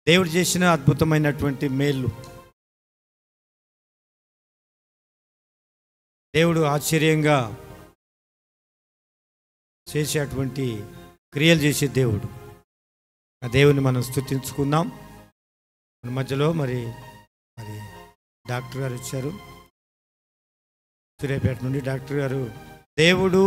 దేవుడు చేసిన అద్భుతమైనటువంటి మేళ్ళు దేవుడు ఆశ్చర్యంగా చేసేటువంటి క్రియలు చేసే దేవుడు ఆ దేవుని మనం స్తుతించుకుందాం మన మధ్యలో మరి మరి డాక్టర్ గారు వచ్చారు సూర్యాపేట నుండి డాక్టర్ గారు దేవుడు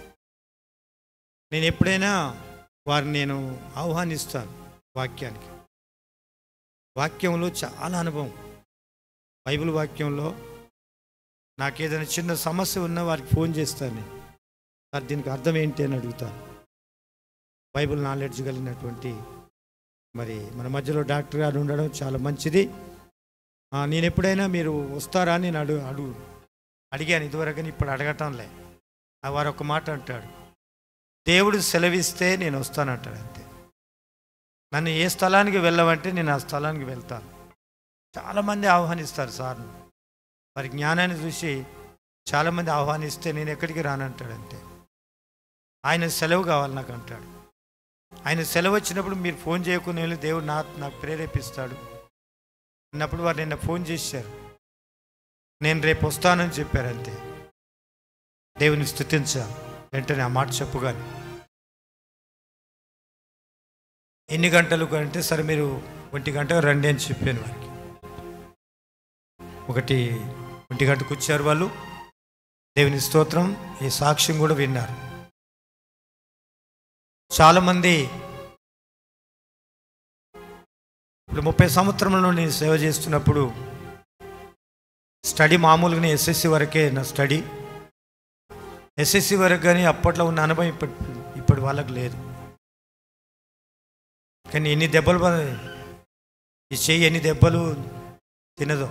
నేను ఎప్పుడైనా వారిని నేను ఆహ్వానిస్తాను వాక్యానికి వాక్యంలో చాలా అనుభవం బైబిల్ వాక్యంలో నాకేదైనా చిన్న సమస్య ఉన్నా వారికి ఫోన్ చేస్తాను నేను సార్ దీనికి అర్థం ఏంటి అని అడుగుతాను బైబిల్ నాలెడ్జ్ కలిగినటువంటి మరి మన మధ్యలో డాక్టర్ గారు ఉండడం చాలా మంచిది ఆ, నేను ఎప్పుడైనా మీరు వస్తారా అని నేను అడుగు అడుగు అడిగాను ఇదివరకు కానీ ఇప్పుడు అడగటంలే ఆ వారు ఒక మాట అంటాడు దేవుడు సెలవిస్తే నేను వస్తానంటాడు అంతే నన్ను ఏ స్థలానికి వెళ్ళమంటే నేను ఆ స్థలానికి వెళ్తాను చాలామంది ఆహ్వానిస్తారు సార్ను వారి జ్ఞానాన్ని చూసి చాలామంది ఆహ్వానిస్తే నేను ఎక్కడికి రానంటాడు అంతే ఆయన సెలవు కావాలి నాకు అంటాడు ఆయన సెలవు వచ్చినప్పుడు మీరు ఫోన్ చేయకుండా వెళ్ళి దేవుడు నా నాకు ప్రేరేపిస్తాడు అన్నప్పుడు వారు నిన్న ఫోన్ చేశారు నేను రేపు వస్తానని చెప్పారు అంతే దేవుని స్థుతించా వెంటనే ఆ మాట చెప్పుగాని ఎన్ని గంటలు అంటే సరే మీరు ఒంటి గంటకు రండి అని చెప్పాను వారికి ఒకటి ఒంటి గంటకు వచ్చారు వాళ్ళు దేవుని స్తోత్రం ఈ సాక్ష్యం కూడా విన్నారు చాలామంది ఇప్పుడు ముప్పై సంవత్సరంలో నేను సేవ చేస్తున్నప్పుడు స్టడీ మామూలుగానే ఎస్ఎస్సి వరకే నా స్టడీ ఎస్ఎస్సి వరకు కానీ అప్పట్లో ఉన్న అనుభవం ఇప్పటి ఇప్పటి వాళ్ళకి లేదు కానీ ఎన్ని దెబ్బలు పడ- ఈ చెయ్యి ఎన్ని దెబ్బలు తినదో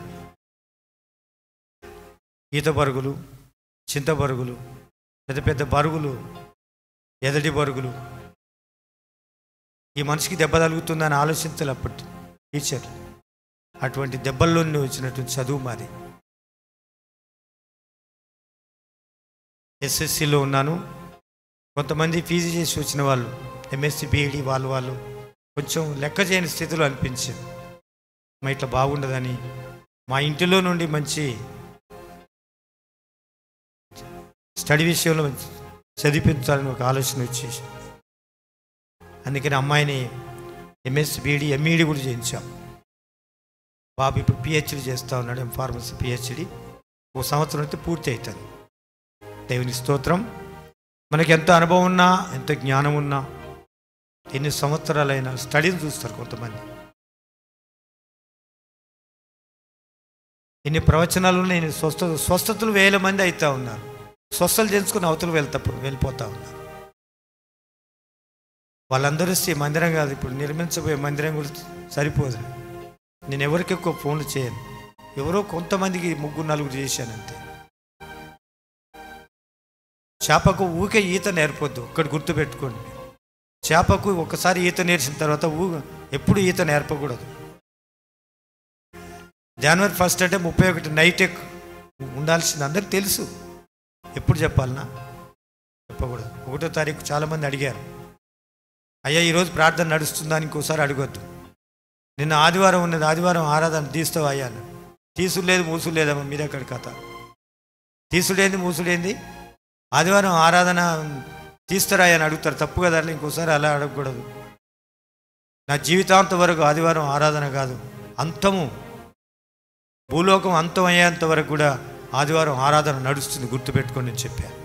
ఈత బరుగులు చింత బరుగులు పెద్ద పెద్ద బరుగులు ఎదటి బరుగులు ఈ మనిషికి దెబ్బ తగులుతుందని ఆలోచించాలి అప్పటి టీచర్ అటువంటి దెబ్బల్లో నుండి వచ్చినటువంటి చదువు మాది ఎస్ఎస్సిలో ఉన్నాను కొంతమంది పీజీ చేసి వచ్చిన వాళ్ళు ఎంఎస్సి బీఈడి వాళ్ళు వాళ్ళు కొంచెం లెక్క చేయని స్థితిలో అనిపించింది మా ఇట్లా బాగుండదని మా ఇంటిలో నుండి మంచి స్టడీ విషయంలో మంచి చదివించాలని ఒక ఆలోచన వచ్చేసి అందుకని అమ్మాయిని ఎంఎస్ బీఈడి ఎంఈడి కూడా చేయించాం బాబు ఇప్పుడు పిహెచ్డి చేస్తూ ఉన్నాడు ఎం ఫార్మసీ పిహెచ్డి ఒక సంవత్సరం అయితే పూర్తి అవుతుంది దేవుని స్తోత్రం మనకి ఎంత అనుభవం ఉన్నా ఎంత జ్ఞానం ఉన్నా ఎన్ని సంవత్సరాలైనా స్టడీని చూస్తారు కొంతమంది ఎన్ని ప్రవచనాలు నేను స్వస్థ స్వస్థతలు వేల మంది అవుతా ఉన్నారు స్వస్థలు చేసుకుని అవతలు వెళ్తా వెళ్ళిపోతా ఉన్నారు వాళ్ళందరూ వస్తే ఈ మందిరం కాదు ఇప్పుడు నిర్మించబోయే మందిరం కూడా సరిపోదు నేను ఎవరికి ఎక్కువ ఫోన్లు చేయను ఎవరో కొంతమందికి ముగ్గురు నలుగురు చేశాను అంతే చేపకు ఊకే ఈత నేర్పొద్దు ఒక్కటి గుర్తుపెట్టుకోండి చేపకు ఒకసారి ఈత నేర్చిన తర్వాత ఊ ఎప్పుడు ఈత నేర్పకూడదు జనవరి ఫస్ట్ అంటే ముప్పై ఒకటి నైట్ ఎక్ ఉండాల్సింది అందరికి తెలుసు ఎప్పుడు చెప్పాలనా చెప్పకూడదు ఒకటో తారీఖు చాలామంది అడిగారు అయ్యా ఈరోజు ప్రార్థన నడుస్తుందా అని ఇంకోసారి అడగొద్దు నిన్న ఆదివారం ఉన్నది ఆదివారం ఆరాధన తీస్తావు అయ్యా అన్నాడు. తీసుడు లేదు మూసుడు లేదమ్మా మీరే అక్కడ కథ తీసుడేంది మూసుడేంది ఆదివారం ఆరాధన తీస్తారా అని అడుగుతారు తప్పు కదా అట్లా ఇంకోసారి అలా అడగకూడదు నా జీవితాంతం వరకు ఆదివారం ఆరాధన కాదు అంతము భూలోకం అంతం అయ్యేంత వరకు కూడా ఆదివారం ఆరాధన నడుస్తుంది గుర్తుపెట్టుకోండి అని చెప్పాను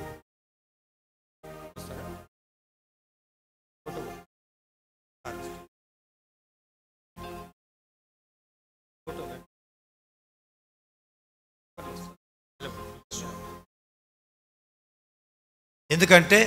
ఎందుకంటే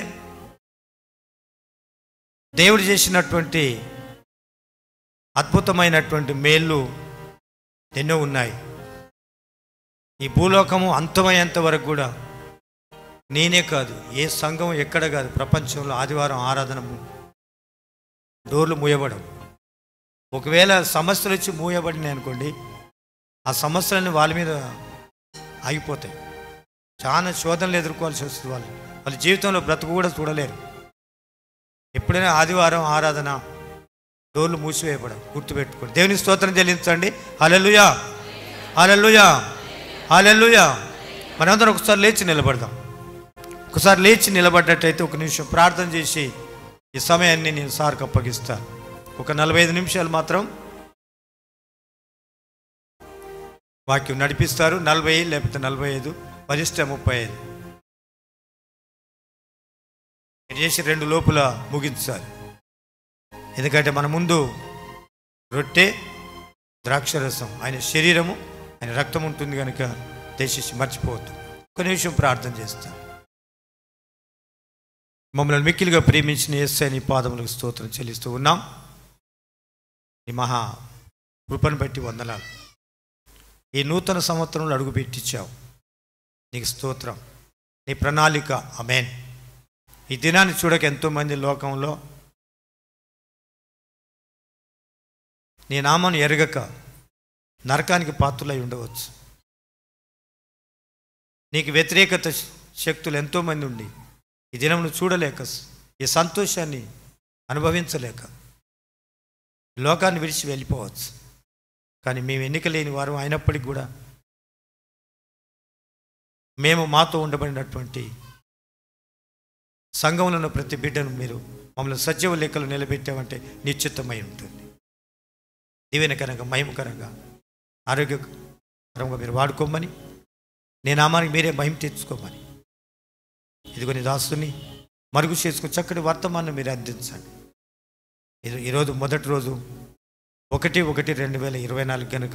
దేవుడు చేసినటువంటి అద్భుతమైనటువంటి మేళ్ళు ఎన్నో ఉన్నాయి ఈ భూలోకము అంతమయ్యేంత వరకు కూడా నేనే కాదు ఏ సంఘం ఎక్కడ కాదు ప్రపంచంలో ఆదివారం ఆరాధన ము- డోర్లు మూయబడవు ఒకవేళ సమస్యలు వచ్చి మూయబడినాయి అనుకోండి ఆ సమస్యలన్నీ వాళ్ళ మీద ఆగిపోతాయి చాలా శోధనలు ఎదుర్కోవాల్సి వస్తుంది వాళ్ళు వాళ్ళ జీవితంలో బ్రతుకు కూడా చూడలేరు ఎప్పుడైనా ఆదివారం ఆరాధన డోర్లు మూసివేయబడం గుర్తుపెట్టుకోండి దేవుని స్తోత్రం చెల్లించండి హల్లెలూయా హల్లెలూయా హల్లెలూయా మనందరం ఒకసారి లేచి నిలబడదాం ఒకసారి లేచి నిలబడ్డట్టయితే ఒక నిమిషం ప్రార్థన చేసి ఈ సమయాన్ని నేను సార్కి అప్పగిస్తాను ఒక నలభై ఐదు నిమిషాలు మాత్రం వాక్యం నడిపిస్తారు నలభై లేకపోతే నలభై ఐదు వరిష్ట ముప్పై ఐదు మీరు చేసి రెండు లోపల ముగించాలి ఎందుకంటే మన ముందు రొట్టె ద్రాక్షరసం ఆయన శరీరము ఆయన రక్తం ఉంటుంది కనుక దయచేసి మర్చిపోవద్దు ఒక నిమిషం ప్రార్థన చేస్తాను మమ్మల్ని మిక్కిలిగా ప్రేమించిన ఎస్ఐ నీ పాదములకు స్తోత్రం చెల్లిస్తూ ఉన్నాం ఈ మహా కృపను బట్టి వందనాలు ఈ నూతన సంవత్సరంలో అడుగుపెట్టించావు నీకు స్తోత్రం నీ ప్రణాళిక అమేన్ ఈ దినాన్ని చూడక ఎంతోమంది లోకంలో నీ నామాన్ని ఎరగక నరకానికి పాత్రులై ఉండవచ్చు నీకు వ్యతిరేకత శక్తులు ఎంతోమంది ఉండి ఈ దినమును చూడలేక ఈ సంతోషాన్ని అనుభవించలేక లోకాన్ని విడిచి వెళ్ళిపోవచ్చు కానీ మేము ఎన్నిక లేని వారు అయినప్పటికీ కూడా మేము మాతో ఉండబడినటువంటి సంఘంలో ఉన్న ప్రతి బిడ్డను మీరు మమ్మల్ని సజీవ లెక్కలు నిలబెట్టామంటే నిశ్చితమై ఉంటుంది దీవెనకరంగా మహిమకరంగా ఆరోగ్యకరంగా మీరు వాడుకోమని నేను నామానికి మీరే మహిమ తెచ్చుకోమని ఇదిగో నీ దాసుని మరుగు చేసుకుని చక్కటి వర్తమానం మీరు అందించండి ఇది ఈరోజు మొదటి రోజు ఒకటి ఒకటి రెండు వేల ఇరవై నాలుగు కనుక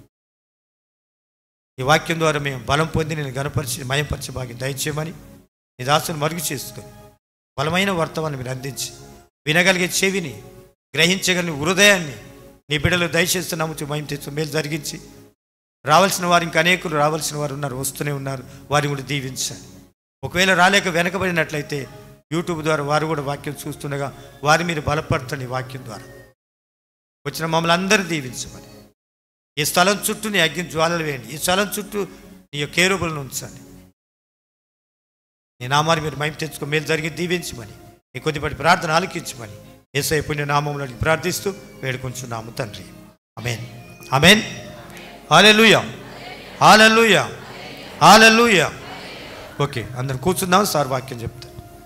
ఈ వాక్యం ద్వారా మేము బలం పొంది నేను గనపరిచి మయంపరిచి భాగ్యం దయచేయమని నీ దాసుని మరుగు చేసుకొని బలమైన వర్తమానం మీరు అందించి వినగలిగే చెవిని గ్రహించగలిగిన హృదయాన్ని నీ బిడ్డలు దయచేస్తూ నమ్ముతూ మయం తెచ్చు మేలు జరిగించి రావాల్సిన వారు ఇంకా అనేకులు రావాల్సిన వారు ఉన్నారు వస్తూనే ఉన్నారు వారిని కూడా దీవించండి ఒకవేళ రాలేక వెనకబడినట్లయితే యూట్యూబ్ ద్వారా వారు కూడా వాక్యం చూస్తుండగా వారి మీరు బలపడతండి ఈ వాక్యం ద్వారా వచ్చిన మమ్మల్ని అందరూ దీవించమని ఈ స్థలం చుట్టూ నీ అగ్ని జ్వాలలు వేయండి ఈ స్థలం చుట్టూ నీ యొక్క కేరుబులను ఉంచండి నీ నామాన్ని మీరు మైం తెచ్చుకో మేలు జరిగి దీవించమని నీ కొద్దిపాటి ప్రార్థన ఆలకించమని ఏసై పుణ్య నామంలో ప్రార్థిస్తూ వేడుకొంచున్నాము తండ్రి amen amen hallelujah hallelujah hallelujah okay అందరం కూర్చుందాం సార్ వాక్యం చెప్తాను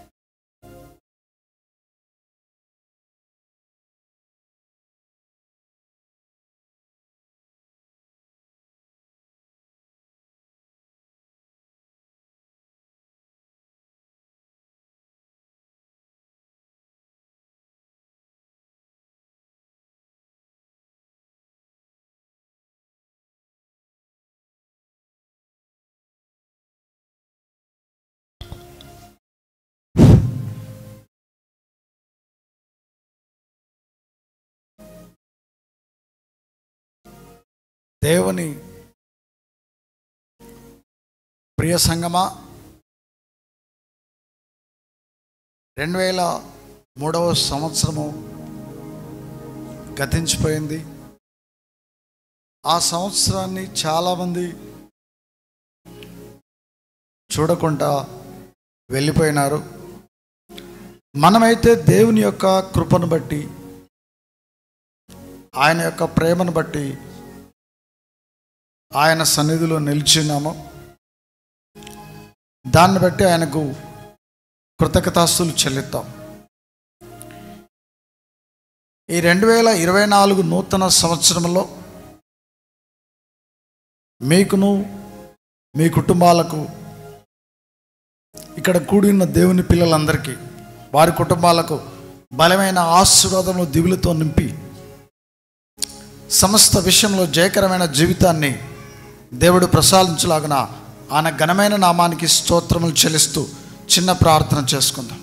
దేవుని ప్రియ సంగమా రెండు వేల మూడవ సంవత్సరము గతించిపోయింది ఆ సంవత్సరాన్ని చాలామంది చూడకుండా వెళ్ళిపోయినారు మనమైతే దేవుని యొక్క కృపను బట్టి ఆయన యొక్క ప్రేమను బట్టి ఆయన సన్నిధిలో నిలిచినాము దాన్ని బట్టి ఆయనకు కృతజ్ఞతాస్తులు చెల్లిద్దాం ఈ రెండు వేల ఇరవై నాలుగు నూతన సంవత్సరంలో మీకును మీ కుటుంబాలకు ఇక్కడ కూడి ఉన్న దేవుని పిల్లలందరికీ వారి కుటుంబాలకు బలమైన ఆశీర్వాదములు దిగులతో నింపి సమస్త విషయంలో జయకరమైన జీవితాన్ని దేవుడు ప్రసాదించలాగిన ఆయన ఘనమైన నామానికి స్తోత్రములు చెల్లిస్తూ చిన్న ప్రార్థన చేసుకుందాం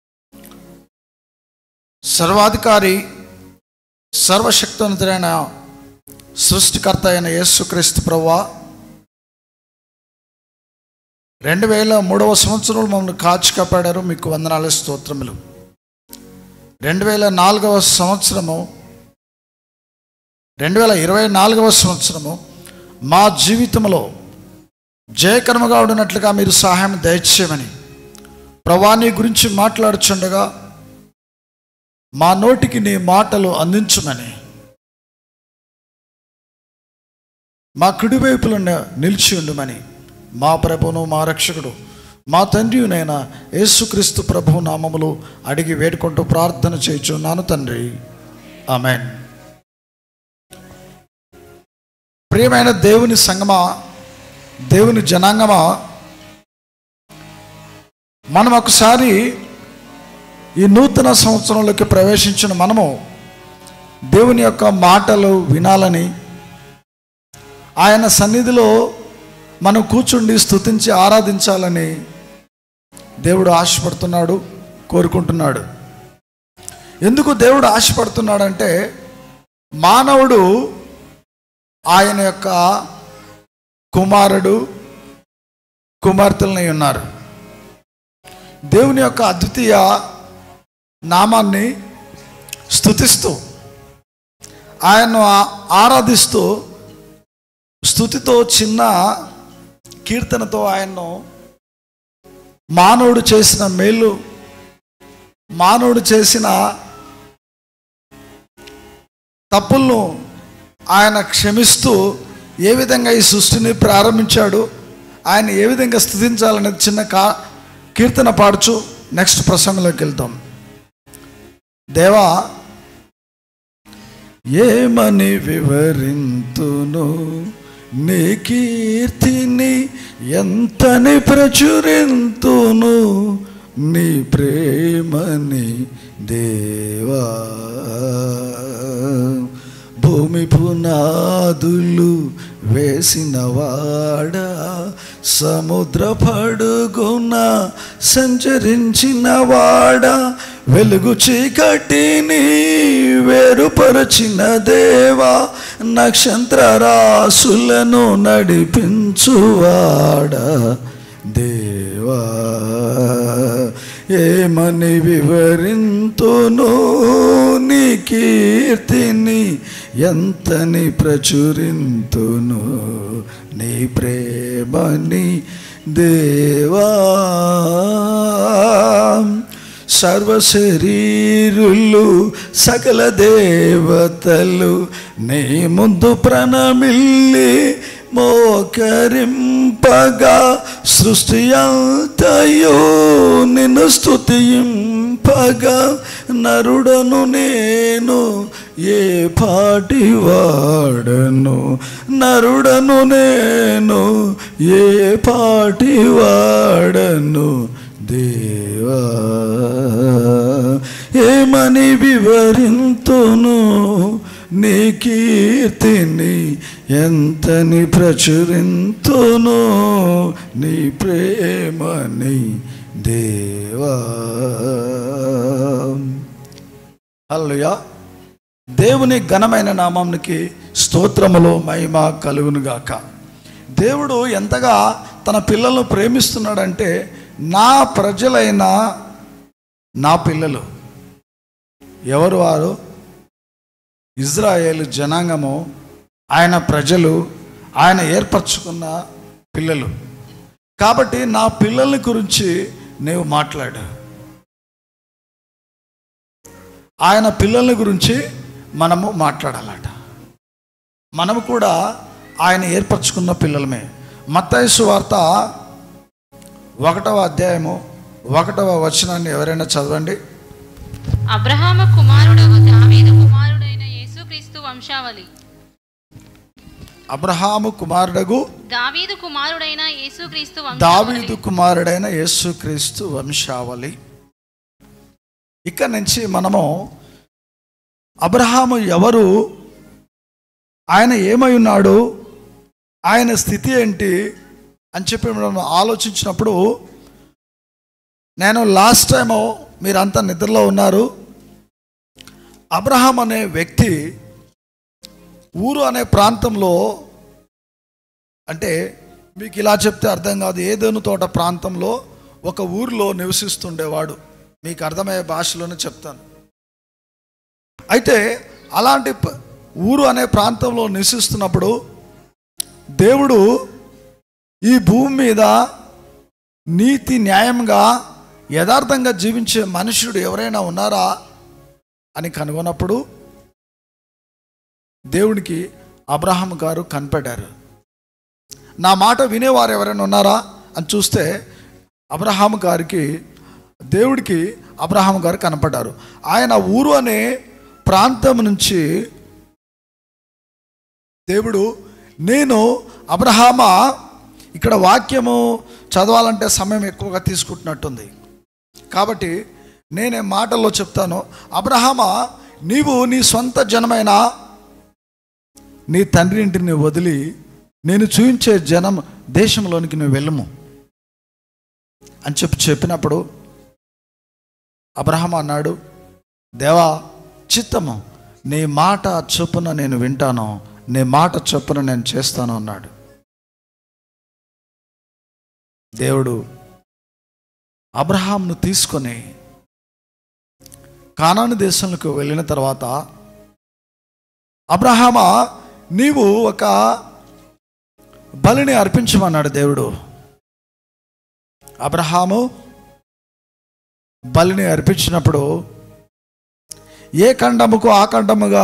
సర్వాధికారి సర్వశక్తివంతుడైన సృష్టికర్త అయిన యేసుక్రీస్తు ప్రభువా రెండు వేల మూడవ సంవత్సరంలో మమ్మల్ని కాచి కాపాడారు మీకు వందనాలు స్తోత్రములు రెండు వేల నాలుగవ సంవత్సరము రెండు వేల ఇరవై నాలుగవ సంవత్సరము మా జీవితంలో జయకరముగా ఉండినట్లుగా మీరు సహాయం దయచేయమని ప్రవాణి గురించి మాట్లాడుచుండగా మా నోటికి నీ మాటలు అందించుమని మా కుడివైపులో నిలిచి ఉండుమని మా ప్రభును మా రక్షకుడు మా తండ్రినైనా యేసుక్రీస్తు ప్రభు నామములు అడిగి వేడుకుంటూ ప్రార్థన చేయుచున్నాను తండ్రి ఆమెన్ ప్రియమైన దేవుని సంగమా దేవుని జనాంగమా మనం ఒకసారి ఈ నూతన సంవత్సరంలోకి ప్రవేశించిన మనము దేవుని యొక్క మాటలు వినాలని ఆయన సన్నిధిలో మనం కూర్చుండి స్తుతించి ఆరాధించాలని దేవుడు ఆశపడుతున్నాడు కోరుకుంటున్నాడు ఎందుకు దేవుడు ఆశపడుతున్నాడంటే మానవుడు ఆయన యొక్క కుమారుడు కుమార్తెలని ఉన్నారు దేవుని యొక్క అద్వితీయ నామాన్ని స్తుతిస్తూ ఆయన్ను ఆ- ఆరాధిస్తూ స్థుతితో చిన్న కీర్తనతో ఆయన్ను మానవుడు చేసిన మేలు మానవుడు చేసిన తప్పులను ఆయన క్షమిస్తూ ఏ విధంగా ఈ సృష్టిని ప్రారంభించాడు ఆయన ఏ విధంగా స్థుతించాలనేది చిన్న కా కీర్తన పాడుచు నెక్స్ట్ ప్రసంగంలోకి వెళ్తాం దేవా ఏమని వివరింతును నీ కీర్తిని ఎంతని ప్రచురింతును నీ ప్రేమని దేవా భూమి పునాదులు వేసిన వాడా సముద్ర పడుగున సంచరించిన వాడా వెలుగు చీకటిని వేరుపరచిన దేవా నక్షత్ర రాసులను నడిపించువాడా దేవా ఏమని వివరింతును నీ కీర్తిని ఎంతని ప్రచురింతును నీ ప్రేమని దేవా సర్వశరీరులు సకల దేవతలు నీ ముందు ప్రణమిల్లి మోకరింపగా సృష్టి అంతయో నిన్ను స్తుతింపగా నరుడను నేను ఏ పాటి వాడను నరుడను నేను ఏ పాటి వాడను దేవా ఏమని వివరింతును నీ కీర్తిని ఎంతని ప్రచురింతును నీ ప్రేమని దేవా హల్లెలూయా దేవుని ఘనమైన నామానికి స్తోత్రములు మహిమ కలుగునుగాక దేవుడు ఎంతగా తన పిల్లలను ప్రేమిస్తున్నాడంటే నా ప్రజలైన నా పిల్లలు ఎవరు వారు ఇజ్రాయేల్ జనాంగము ఆయన ప్రజలు ఆయన ఏర్పరచుకున్న పిల్లలు కాబట్టి నా పిల్లల గురించి నీవు మాట్లాడు ఆయన పిల్లల గురించి మనము మాట్లాడాలట మనము కూడా ఆయన ఏర్పరచుకున్న పిల్లలమే మత్తయి వార్త ఒకటవ అధ్యాయము ఒకటవ వచనాన్ని ఎవరైనా చదవండి అబ్రహాము కుమారుడు దావీదు కుమారుడైన యేసుక్రీస్తు వంశావళి అబ్రహాము కుమారుడగు దావీదు కుమారుడైన యేసుక్రీస్తు దావీదు కుమారుడైన యేసుక్రీస్తు వంశావళి ఇక్కడ నుంచి మనము అబ్రహాము ఎవరు ఆయన ఏమై ఉన్నాడు ఆయన స్థితి ఏంటి అని చెప్పి మనం ఆలోచించినప్పుడు నేను లాస్ట్ టైము మీరంతా నిద్రలో ఉన్నారు అబ్రహాం అనే వ్యక్తి ఊరు అనే ప్రాంతంలో అంటే మీకు ఇలా చెప్తే అర్థం కాదు ఏదేను తోట ప్రాంతంలో ఒక ఊరిలో నివసిస్తుండేవాడు మీకు అర్థమయ్యే భాషలోనే చెప్తాను అయితే అలాంటి ప- ఊరు అనే ప్రాంతంలో నివసిస్తున్నప్పుడు దేవుడు ఈ భూమి మీద నీతి న్యాయంగా యథార్థంగా జీవించే మనుషుడు ఎవరైనా ఉన్నారా అని కనుగొన్నప్పుడు దేవునికి అబ్రహాం గారు కనిపెట్టారు నా మాట వినేవారు ఎవరైనా ఉన్నారా అని చూస్తే అబ్రహాం గారికి దేవుడికి అబ్రహాం గారు కనపడ్డారు ఆయన ఊరు అనే ప్రాంతం నుంచి దేవుడు నేను అబ్రహామా ఇక్కడ వాక్యము చదవాలంటే సమయం ఎక్కువగా తీసుకుంటున్నట్టుంది కాబట్టి నేనే మాటల్లో చెప్తాను అబ్రహామా నీవు నీ సొంత జనమైన నీ తండ్రి ఇంటిని వదిలి నేను చూపించే జనం దేశంలోనికి నువ్వు వెళ్ళము అని చెప్పి చెప్పినప్పుడు అబ్రహం అన్నాడు దేవా చిత్తము నీ మాట చొప్పున నేను వింటాను నీ మాట చొప్పున నేను చేస్తాను అన్నాడు దేవుడు అబ్రహాంను తీసుకొని కానాను దేశంలోకి వెళ్ళిన తర్వాత అబ్రహామా నీవు ఒక బలిని అర్పించమన్నాడు దేవుడు అబ్రహాము బలిని అర్పించినప్పుడు ఏ ఖండముకు ఆ ఖండముగా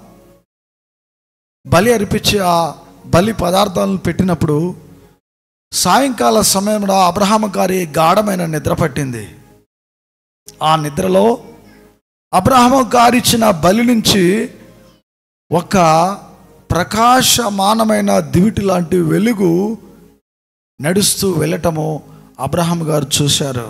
బలి అర్పించి ఆ బలి పదార్థాలను పెట్టినప్పుడు సాయంకాల సమయంలో అబ్రహాము గారి గాఢమైన నిద్ర పట్టింది ఆ నిద్రలో అబ్రహాము గారిచ్చిన బలి నుంచి ఒక ప్రకాశమానమైన దివిటి లాంటి వెలుగు నడుస్తూ వెళ్ళటము అబ్రహాం గారు చూశారు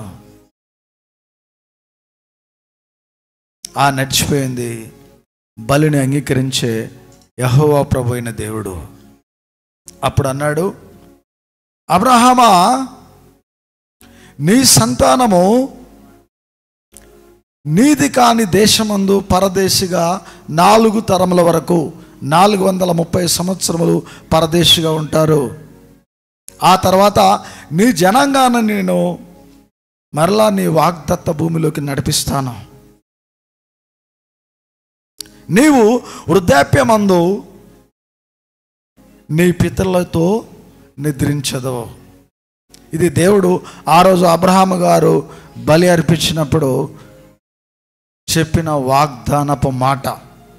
ఆ నడిచిపోయింది బలిని అంగీకరించే యహోవా ప్రభు అయిన దేవుడు అప్పుడు అన్నాడు అబ్రహామా నీ సంతానము నీది కాని దేశమందు పరదేశిగా నాలుగు తరముల వరకు నాలుగు వందల ముప్పై సంవత్సరములు పరదేశిగా ఉంటారు ఆ తర్వాత నీ జనాంగాన్ని నేను మరలా నీ వాగ్దత్త భూమిలోకి నడిపిస్తాను నీవు వృద్ధాప్యమందు నీ పితరులతో నిద్రించదు ఇది దేవుడు ఆ రోజు అబ్రహాము గారు బలి అర్పించినప్పుడు చెప్పిన వాగ్దానపు మాట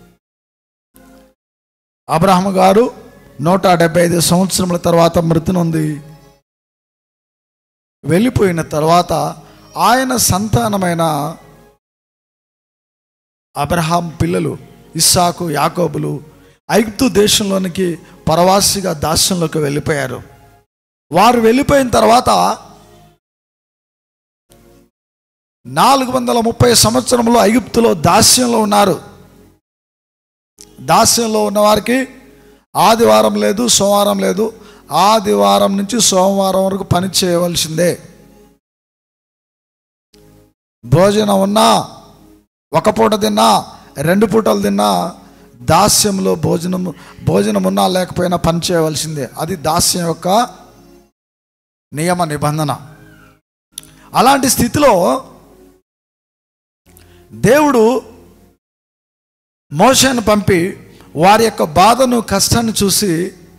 అబ్రహం గారు నూట డెబ్బై ఐదు సంవత్సరముల తర్వాత మృతి నొంది వెళ్ళిపోయిన తర్వాత ఆయన సంతానమైన అబ్రహాం పిల్లలు ఇస్సాకు యాకోబులు ఐగుప్తు దేశంలోనికి పరవాసిగా దాస్యంలోకి వెళ్ళిపోయారు వారు వెళ్ళిపోయిన తర్వాత నాలుగు వందల ముప్పై సంవత్సరంలో ఐగుప్తులో దాస్యంలో ఉన్నారు దాస్యంలో ఉన్న వారికి ఆదివారం లేదు సోమవారం లేదు ఆదివారం నుంచి సోమవారం వరకు పని చేయవలసిందే భోజనం ఉన్నా ఒక పూట తిన్నా రెండు పూటలు తిన్నా దాస్యంలో భోజనం భోజనం ఉన్నా లేకపోయినా పని చేయవలసిందే అది దాస్యం యొక్క నియమ నిబంధన అలాంటి స్థితిలో దేవుడు మోషను పంపి వారి యొక్క బాధను కష్టాన్ని చూసి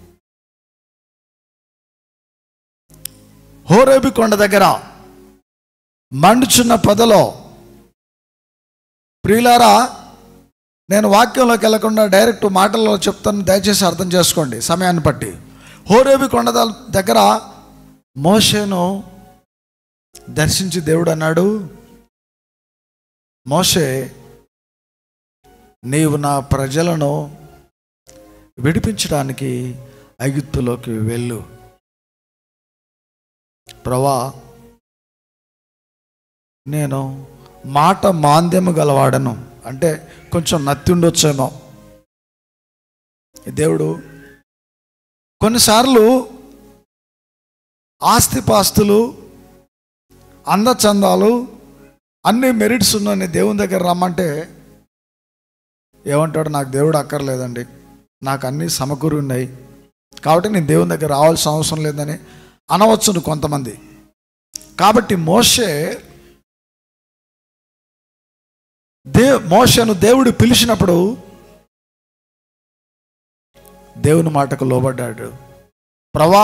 హోరేబి కొండ దగ్గర మండుచున్న పొదలో ప్రియులారా నేను వాక్యంలోకి వెళ్లకుండా డైరెక్ట్ మాటల్లో చెప్తాను దయచేసి అర్థం చేసుకోండి సమయాన్ని బట్టి హోరేబి కొండ ద- దగ్గర మోషేను దర్శించి దేవుడు అన్నాడు మోషే నీవు నా ప్రజలను విడిపించడానికి ఐగుప్తులోకి వెళ్ళు ప్రభా నేను మాట మాంద్యము గలవాడను అంటే కొంచెం నత్తి ఉండొచ్చేమో దేవుడు కొన్నిసార్లు ఆస్తిపాస్తులు అందచందాలు అన్ని మెరిట్స్ ఉన్న దేవుని దగ్గర రమ్మంటే ఏమంటాడు నాకు దేవుడు అక్కర్లేదండి నాకు అన్నీ సమకూరి ఉన్నాయి కాబట్టి నేను దేవుని దగ్గర రావాల్సిన అవసరం లేదని అనవచ్చును కొంతమంది కాబట్టి మోషే దే మోషను దేవుడు పిలిచినప్పుడు దేవుని మాటకు లోబడ్డాడు ప్రభా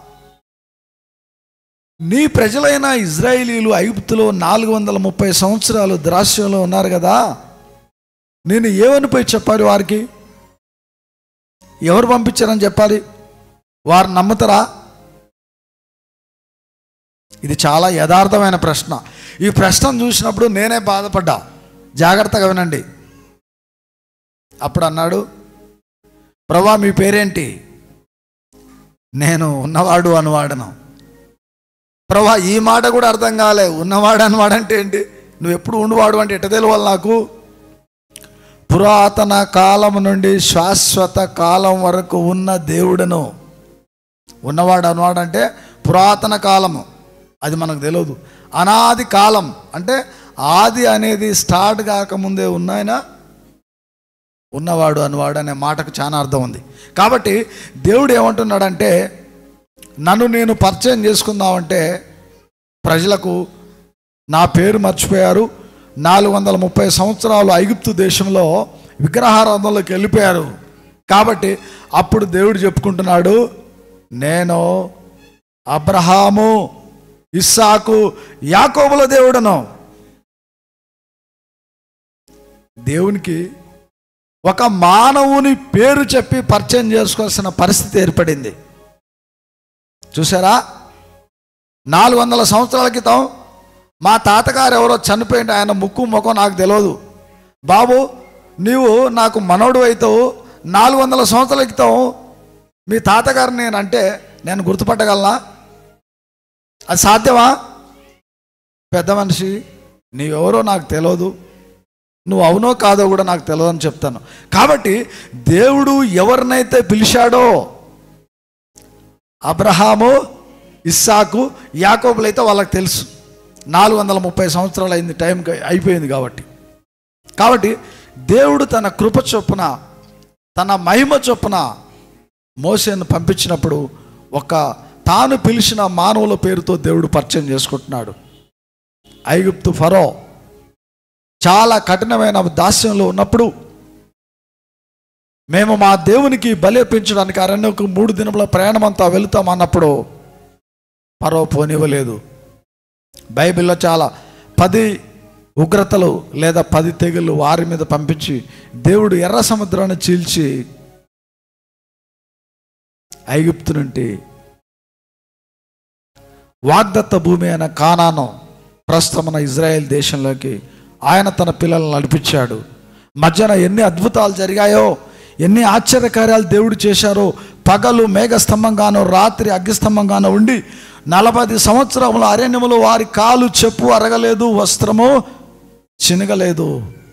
నీ ప్రజలైన ఇజ్రాయేలీలు ఐగుప్తులో నాలుగు వందల ముప్పై సంవత్సరాలు ద్రాస్యంలో ఉన్నారు కదా నేను ఏమని పోయి చెప్పాలి వారికి ఎవరు పంపించారని చెప్పాలి వారు నమ్ముతారా ఇది చాలా యథార్థమైన ప్రశ్న ఈ ప్రశ్నను చూసినప్పుడు నేనే బాధపడ్డా జాగ్రత్తగా వినండి అప్పుడు అన్నాడు ప్రభా మీ పేరేంటి నేను ఉన్నవాడు అనువాడను ప్రభా ఈ మాట కూడా అర్థం కాలే ఉన్నవాడు అనువాడు అంటే ఏంటి నువ్వు ఎప్పుడు ఉండవాడు అంటే ఎట్ట తెలియాలి నాకు పురాతన కాలం నుండి శాశ్వత కాలం వరకు ఉన్న దేవుడను ఉన్నవాడు అనువాడు అంటే పురాతన కాలము అది మనకు తెలియదు అనాది కాలం అంటే ఆది అనేది స్టార్ట్ కాకముందే ఉన్నాయన ఉన్నవాడు అనువాడు అనే మాటకు చాలా అర్థం ఉంది కాబట్టి దేవుడు ఏమంటున్నాడంటే నన్ను నేను పరిచయం చేసుకుందామంటే ప్రజలకు నా పేరు మర్చిపోయారు నాలుగు వందల ముప్పై సంవత్సరాలు ఐగుప్తు దేశంలో విగ్రహారాధనలోకి వెళ్ళిపోయారు కాబట్టి అప్పుడు దేవుడు చెప్పుకుంటున్నాడు నేను అబ్రహాము ఇస్సాకు యాకోబుల దేవుడను దేవునికి ఒక మానవుని పేరు చెప్పి పరిచయం చేసుకోవాల్సిన పరిస్థితి ఏర్పడింది చూసారా నాలుగు వందల సంవత్సరాల క్రితం మా తాతగారు ఎవరో చనిపోయింది ఆయన ముక్కు ముఖం నాకు తెలియదు బాబు నీవు నాకు మనోడు అవుతావు నాలుగు వందల సంవత్సరాల క్రితం మీ తాతగారు నేను అంటే నేను గుర్తుపట్టగలనా అది సాధ్యమా పెద్ద మనిషి నీవెవరో నాకు తెలియదు నువ్వు అవునో కాదో కూడా నాకు తెలియదు అని చెప్తాను కాబట్టి దేవుడు ఎవరినైతే పిలిచాడో అబ్రహాము ఇస్సాకు యాకోబులు అయితే వాళ్ళకి తెలుసు నాలుగు వందల ముప్పై సంవత్సరాలు అయింది టైం అయిపోయింది కాబట్టి కాబట్టి దేవుడు తన కృప చొప్పున తన మహిమ చొప్పున మోసేను పంపించినప్పుడు ఒక తాను పిలిచిన మానవుల పేరుతో దేవుడు పరిచయం చేసుకుంటున్నాడు ఐగుప్తు ఫరో చాలా కఠినమైన దాస్యంలో ఉన్నప్పుడు మేము మా దేవునికి బలి పెంచడానికి అరణ్యకు మూడు దినముల ప్రయాణం అంతా వెళుతాం అన్నప్పుడు పరో పోనివ్వలేదు బైబిల్లో చాలా పది ఉగ్రతలు లేదా పది తెగులు వారి మీద పంపించి దేవుడు ఎర్ర సముద్రాన్ని చీల్చి ఐగుప్తు నుండి వాగ్దత్త భూమి అయిన కానాను ప్రస్తుతమైన ఇజ్రాయెల్ దేశంలోకి ఆయన తన పిల్లలను నడిపించాడు మధ్యన ఎన్ని అద్భుతాలు జరిగాయో ఎన్ని ఆశ్చర్యకార్యాలు దేవుడు చేశారో పగలు మేఘస్తంభంగానో రాత్రి అగ్నిస్తంభంగానో ఉండి నలభై సంవత్సరముల అరణ్యములో వారి కాలు చెప్పు అరగలేదు వస్త్రము చినగలేదు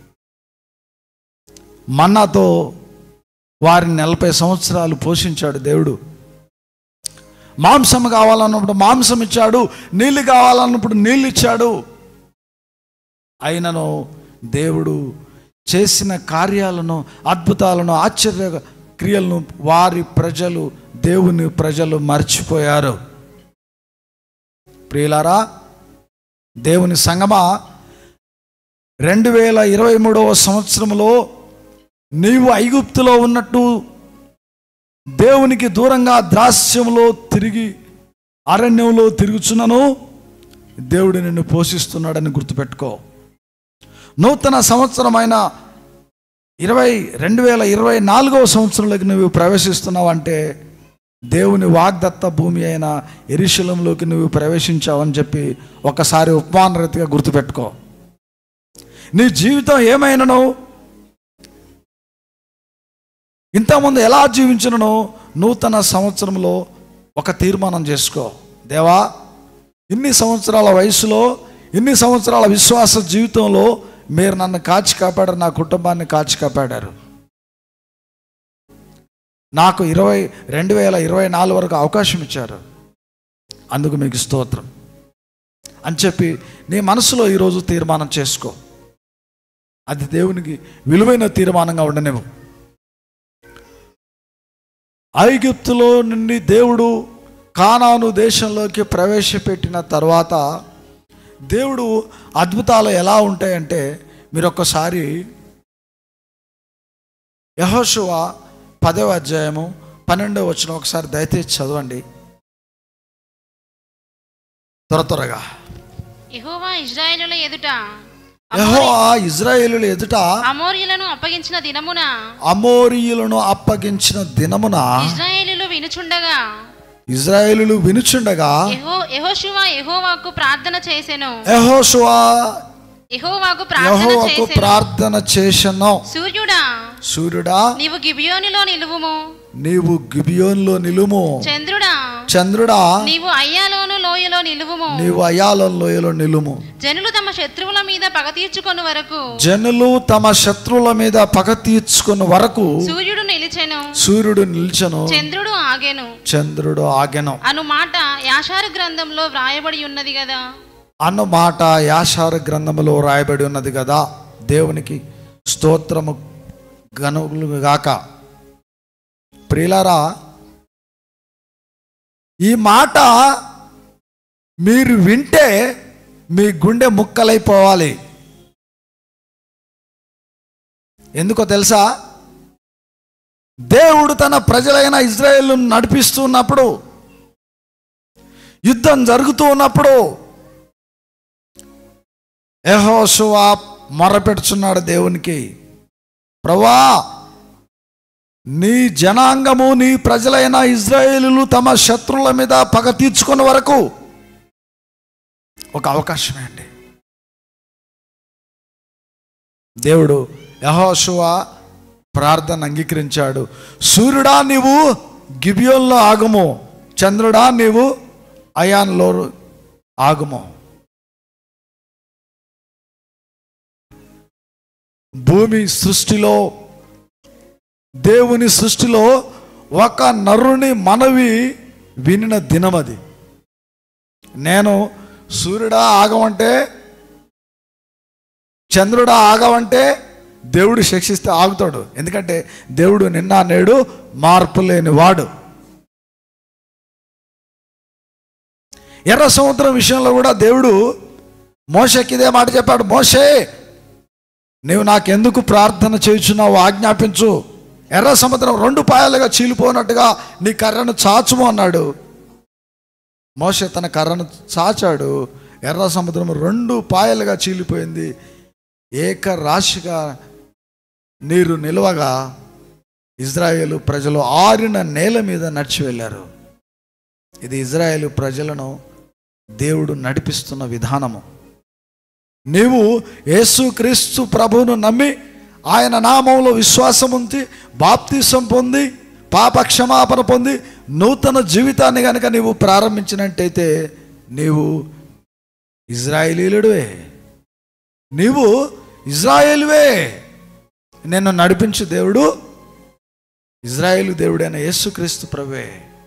మన్నాతో వారిని నలభై సంవత్సరాలు పోషించాడు దేవుడు మాంసం కావాలన్నప్పుడు మాంసం ఇచ్చాడు నీళ్ళు కావాలన్నప్పుడు నీళ్ళు ఇచ్చాడు అయినను దేవుడు చేసిన కార్యాలను అద్భుతాలను ఆశ్చర్య క్రియలను వారి ప్రజలు దేవుని ప్రజలు మర్చిపోయారు ప్రియులారా దేవుని సంగమా రెండు వేల ఇరవై మూడవ సంవత్సరంలో నీవు ఐగుప్తులో ఉన్నట్టు దేవునికి దూరంగా ద్రాస్యంలో తిరిగి అరణ్యంలో తిరుగుచున్నను దేవుడు నిన్ను పోషిస్తున్నాడని గుర్తుపెట్టుకో నూతన సంవత్సరమైన ఇరవై రెండు వేల ఇరవై నాలుగవ సంవత్సరంలోకి నువ్వు ప్రవేశిస్తున్నావు అంటే దేవుని వాగ్దత్త భూమి అయిన ఎరిశలంలోకి నువ్వు ప్రవేశించావని చెప్పి ఒకసారి ఉపమాన రీతిగా గుర్తుపెట్టుకో నీ జీవితం ఏమైనను ఇంతకుముందు ఎలా జీవించినను నూతన సంవత్సరంలో ఒక తీర్మానం చేసుకో దేవా ఇన్ని సంవత్సరాల వయసులో ఇన్ని సంవత్సరాల విశ్వాస జీవితంలో మీరు నన్ను కాచి కాపాడారు నా కుటుంబాన్ని కాచి కాపాడారు నాకు ఇరవై రెండు వేల ఇరవై నాలుగు వరకు అవకాశం ఇచ్చారు అందుకు మీకు స్తోత్రం అని చెప్పి నీ మనసులో ఈరోజు తీర్మానం చేసుకో అది దేవునికి విలువైన తీర్మానంగా ఉండనివ్వు ఐగుప్తులో నుండి దేవుడు కానాను దేశంలోకి ప్రవేశపెట్టిన తర్వాత దేవుడు అద్భుతాలు ఎలా ఉంటాయంటే మీరు ఒక్కసారి యహోశువ పదవ అధ్యాయము పన్నెండవ వచ్చిన ఒకసారి దయచేసి చదవండి త్వర త్వరగా యెహోవా ఇజ్రాయేలుల ఎదుట యెహోవా ఇజ్రాయేలుల ఎదుట అమోరియులను అప్పగించిన దినమున అమోరియులను అప్పగించిన దినమున ఇజ్రాయేలీలు వినుచుండగా ఇజ్రాయేలులు వినుచుండగా యెహో యెహోషువ యెహోవాకు ప్రార్థన చేసెను యెహోషువా యెహోవాకు ప్రార్థన యెహోవాకు చేసెను ప్రార్థన చేసెను సూర్యుడా సూర్యుడా నీవు గిబియోనిలో నిలువుము నీవు గిబియోన్లో నిలుము చంద్రుడా చంద్రుడా నీవు అయ్యాలోను లోయలో నిలువుము నీవు అయాలం లోయలో నిలుము జనులు తమ శత్రువుల మీద పగ తీర్చుకొని వరకు జనులు తమ శత్రువుల మీద పగ తీర్చుకున్న వరకు సూర్యుడు నిలిచెను సూర్యుడు నిల్చను చంద్రుడు ఆగెను చంద్రుడు ఆగెను అను మాట యాషారు గ్రంథంలో వ్రాయబడి ఉన్నది కదా అన్న మాట యాషార గ్రంథములో రాయబడి ఉన్నది కదా దేవునికి స్తోత్రము గనులు గాక ప్రియులారా ఈ మాట మీరు వింటే మీ గుండె ముక్కలైపోవాలి ఎందుకో తెలుసా దేవుడు తన ప్రజలైన ఇజ్రాయేల్ నడిపిస్తూ ఉన్నప్పుడు యుద్ధం జరుగుతూ ఉన్నప్పుడు యెహోషువ మొరపెడుచున్నాడు దేవునికి ప్రభా నీ జనాంగము నీ ప్రజలైన ఇజ్రాయేలులు తమ శత్రువుల మీద పగ తీర్చుకున్న వరకు ఒక అవకాశమే అండి దేవుడు యహోషువ ప్రార్థన అంగీకరించాడు సూర్యుడా నీవు గిబియోన్లో ఆగుము చంద్రుడా నీవు అయాన్లో ఆగుము భూమి సృష్టిలో దేవుని సృష్టిలో ఒక నరుని మనవి వినిన దినమది నేను సూర్యుడా ఆగమంటే చంద్రుడా ఆగమంటే దేవుడు శిక్షిస్తే ఆగుతాడు ఎందుకంటే దేవుడు నిన్న నేడు మార్పు లేని వాడు ఎర్ర సముద్రం విషయంలో కూడా దేవుడు మోషకి ఇదే మాట చెప్పాడు మోషే నీవు నాకెందుకు ప్రార్థన చేయుచున్నావు ఆజ్ఞాపించు ఎర్ర సముద్రం రెండు పాయలుగా చీలిపోనట్టుగా నీ కర్రను చాచుము అన్నాడు మోషే తన కర్రను చాచాడు ఎర్ర సముద్రం రెండు పాయలుగా చీలిపోయింది ఏక రాశిగా నీరు నిలవగా ఇజ్రాయేలు ప్రజలు ఆరిన నేల మీద నడిచి వెళ్ళారు ఇది ఇజ్రాయేలు ప్రజలను దేవుడు నడిపిస్తున్న విధానము నీవు యేసుక్రీస్తు ప్రభువును నమ్మి ఆయన నామంలో విశ్వాసం ఉంచి బాప్తీసం పొంది పాప క్షమాపణ పొంది నూతన జీవితాన్ని కనుక నీవు ప్రారంభించినట్టయితే నీవు ఇజ్రాయేలీలుడివే నీవు ఇజ్రాయేలువే నిన్ను నడిపించు దేవుడు ఇజ్రాయేలు దేవుడైన యేసుక్రీస్తు ప్రభువే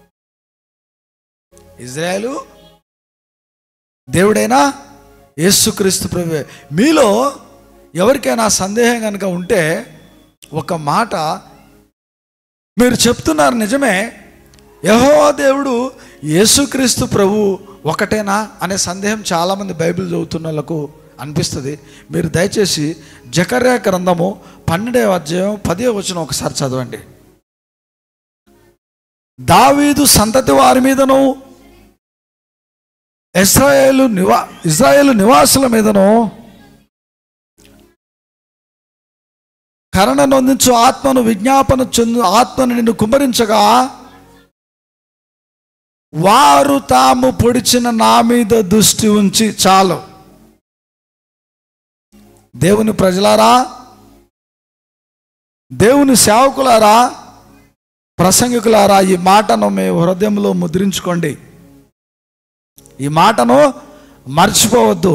ఇజ్రాయేలు దేవుడైనా యేసుక్రీస్తు ప్రభువే మీలో ఎవరికైనా సందేహం కనుక ఉంటే ఒక మాట మీరు చెప్తున్నారు నిజమే యెహోవా దేవుడు యేసుక్రీస్తు ప్రభు ఒకటేనా అనే సందేహం చాలామంది బైబిల్ చదువుతున్న వాళ్ళకు అనిపిస్తుంది మీరు దయచేసి జకర్యా గ్రంథము పన్నెండవ అధ్యాయం పదే వచ్చిన ఒకసారి చదవండి దావీదు సంతతి వారి మీదను ఇస్రాయేలు నివా ఇజ్రాయేలు నివాసుల మీదను కరణ నొందించు ఆత్మను విజ్ఞాపన చెందు ఆత్మను నిన్ను కుమ్మరించగా వారు తాము పొడిచిన నా మీద దృష్టి ఉంచి చాలు దేవుని ప్రజలారా దేవుని సేవకులారా ప్రసంగికులారా ఈ మాటను మీ హృదయంలో ముద్రించుకోండి ఈ మాటను మర్చిపోవద్దు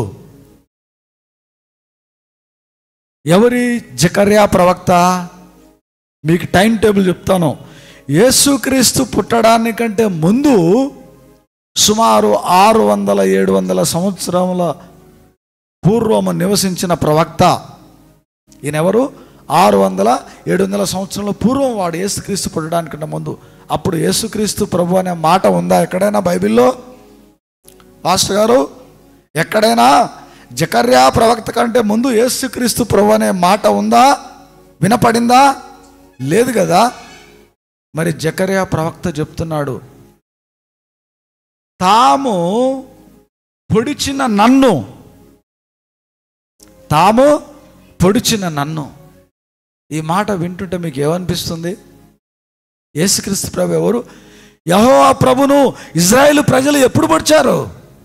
ఎవరి జకర్యా ప్రవక్త మీకు టైం టేబుల్ చెప్తాను యేసుక్రీస్తు పుట్టడానికంటే ముందు సుమారు ఆరు వందల ఏడు వందల సంవత్సరముల పూర్వము నివసించిన ప్రవక్త ఈయనెవరు ఆరు వందల ఏడు వందల సంవత్సరంలో పూర్వం వాడు యేసుక్రీస్తు పుట్టడానికంటే ముందు అప్పుడు యేసుక్రీస్తు ప్రభు అనే మాట ఉందా ఎక్కడైనా బైబిల్లో పాస్టర్ గారు ఎక్కడైనా జకర్యా ప్రవక్త కంటే ముందు యేసుక్రీస్తు ప్రభు అనే మాట ఉందా వినపడిందా లేదు కదా మరి జకర్యా ప్రవక్త చెప్తున్నాడు తాము పొడిచిన నన్ను తాము పొడిచిన నన్ను ఈ మాట వింటుంటే మీకు ఏమనిపిస్తుంది యేసుక్రీస్తు ప్రభు ఎవరు యహోవా ప్రభును ఇజ్రాయేల్ ప్రజలు ఎప్పుడు పొడిచారు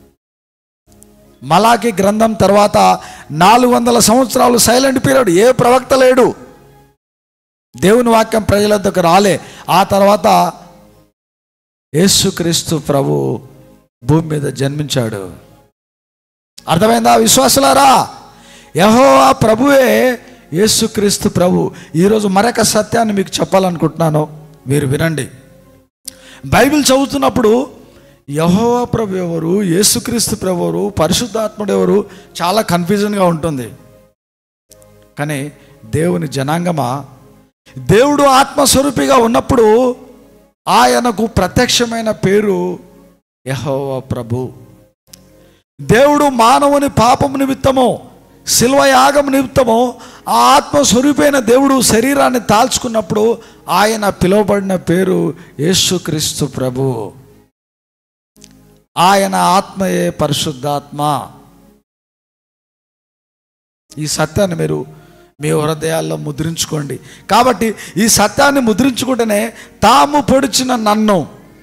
మలాకి గ్రంథం తర్వాత నాలుగు వందల సంవత్సరాలు సైలెంట్ పీరియడ్ ఏ ప్రవక్త లేడు దేవుని వాక్యం ప్రజల వద్దకు రాలే ఆ తర్వాత యేసుక్రీస్తు ప్రభు భూమి మీద జన్మించాడు అర్థమైందా విశ్వాసులారా యహోవా ప్రభువే యేసుక్రీస్తు ప్రభు ఈరోజు మరొక సత్యాన్ని మీకు చెప్పాలనుకుంటున్నాను మీరు వినండి బైబిల్ చదువుతున్నప్పుడు యహోవా ప్రభు ఎవరు యేసుక్రీస్తు ప్రభు ఎవరు పరిశుద్ధాత్ముడు ఎవరు చాలా కన్ఫ్యూజన్గా ఉంటుంది కానీ దేవుని జనాంగమా దేవుడు ఆత్మస్వరూపిగా ఉన్నప్పుడు ఆయనకు ప్రత్యక్షమైన పేరు యహోవా ప్రభు దేవుడు మానవుని పాపం నిమిత్తము శిల్వ యాగం నిమిత్తము ఆ ఆత్మస్వరూపైన దేవుడు శరీరాన్ని తాల్చుకున్నప్పుడు ఆయన పిలువబడిన పేరు యేసుక్రీస్తు ప్రభు ఆయన ఆత్మయే పరిశుద్ధాత్మ ఈ సత్యాన్ని మీరు మీ హృదయాల్లో ముద్రించుకోండి కాబట్టి ఈ సత్యాన్ని ముద్రించుకుంటేనే తాము పొడిచిన నన్ను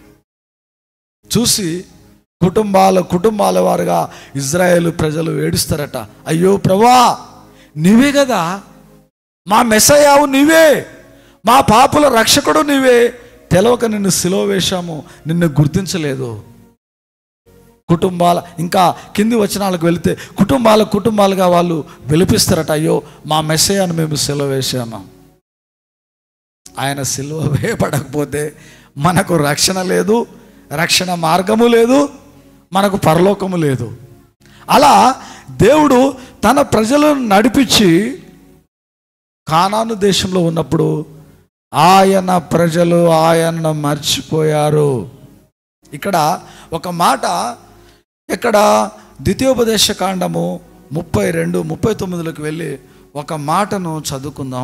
చూసి కుటుంబాల కుటుంబాల వారుగా ఇజ్రాయేల్ ప్రజలు ఏడుస్తారట అయ్యో ప్రభా నీవే కదా మా మెసయావు నీవే మా పాపుల రక్షకుడు నీవే తెలవక నిన్ను సిలువ వేశాము నిన్ను గుర్తించలేదు కుటుంబాల ఇంకా కింది వచనాలకు వెళితే కుటుంబాల కుటుంబాలుగా వాళ్ళు విలిపిస్తారట అయ్యో మా మెస్సయాన్ని మేము సిలువ వేశాము ఆయన సిలువ వేయబడకపోతే మనకు రక్షణ లేదు రక్షణ మార్గము లేదు మనకు పరలోకము లేదు అలా దేవుడు తన ప్రజలను నడిపించి కానాను దేశంలో ఉన్నప్పుడు ఆయన ప్రజలు ఆయనను మర్చిపోయారు ఇక్కడ ఒక మాట ఇక్కడ ద్వితీయోపదేశ కాండము ముప్పై రెండు ముప్పై తొమ్మిదిలోకి వెళ్ళి ఒక మాటను చదువుకుందాం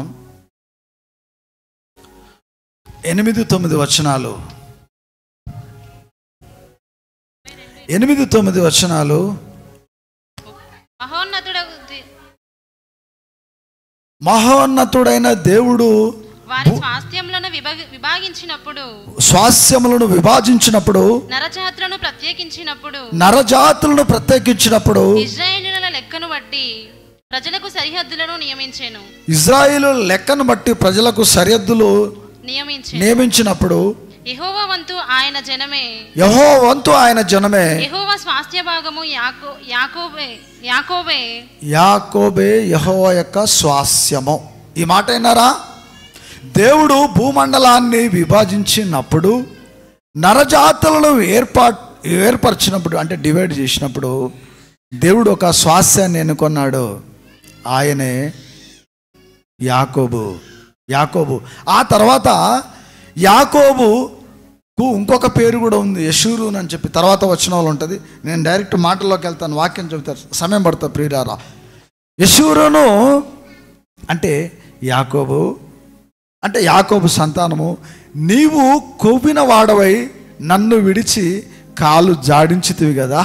ఎనిమిది తొమ్మిది వచనాలు ఎనిమిది తొమ్మిది వచనాలు మహోన్నతుడగు ది- మహోన్నతుడైన దేవుడు వారి స్వాస్థ్యములను విభాగి- విభాగించినప్పుడు స్వాస్యములను విభాజించినప్పుడు నరజాతులను ప్రత్యేకించినప్పుడు నరజాతులను ప్రత్యేకించినప్పుడు ఇజ్రాయేలుల లెక్కను బట్టి ప్రజలకు సరిహద్దులను నియమించెను ఇజ్రాయిలు లెక్కను బట్టి ప్రజలకు సరిహద్దులు నియమించెను నియమించినప్పుడు యెహోవా వంతు ఆయన జనమే యహో వంతు ఆయన జనమే యెహోవా స్వాస్థ్య భాగము యాకో యాకోబే యాకోబే యాకోబే యహోవ యొక్క స్వాస్యము ఈ మాట అయినారా దేవుడు భూమండలాన్ని విభజించినప్పుడు నరజాతులను ఏర్పా ఏర్పరిచినప్పుడు అంటే డివైడ్ చేసినప్పుడు దేవుడు ఒక స్వాస్యాన్ని ఎన్నుకున్నాడు ఆయనే యాకోబు యాకోబు ఆ తర్వాత యాకోబుకు ఇంకొక పేరు కూడా ఉంది యశూరు అని చెప్పి తర్వాత వచ్చిన వాళ్ళు ఉంటుంది నేను డైరెక్ట్ మాటల్లోకి వెళ్తాను వాక్యం చెబుతారు సమయం పడుతుంది ప్రియురారా యశూరును అంటే యాకోబు అంటే యాకోబు సంతానము నీవు కొవ్విన వాడవై నన్ను విడిచి కాలు జాడించితివి కదా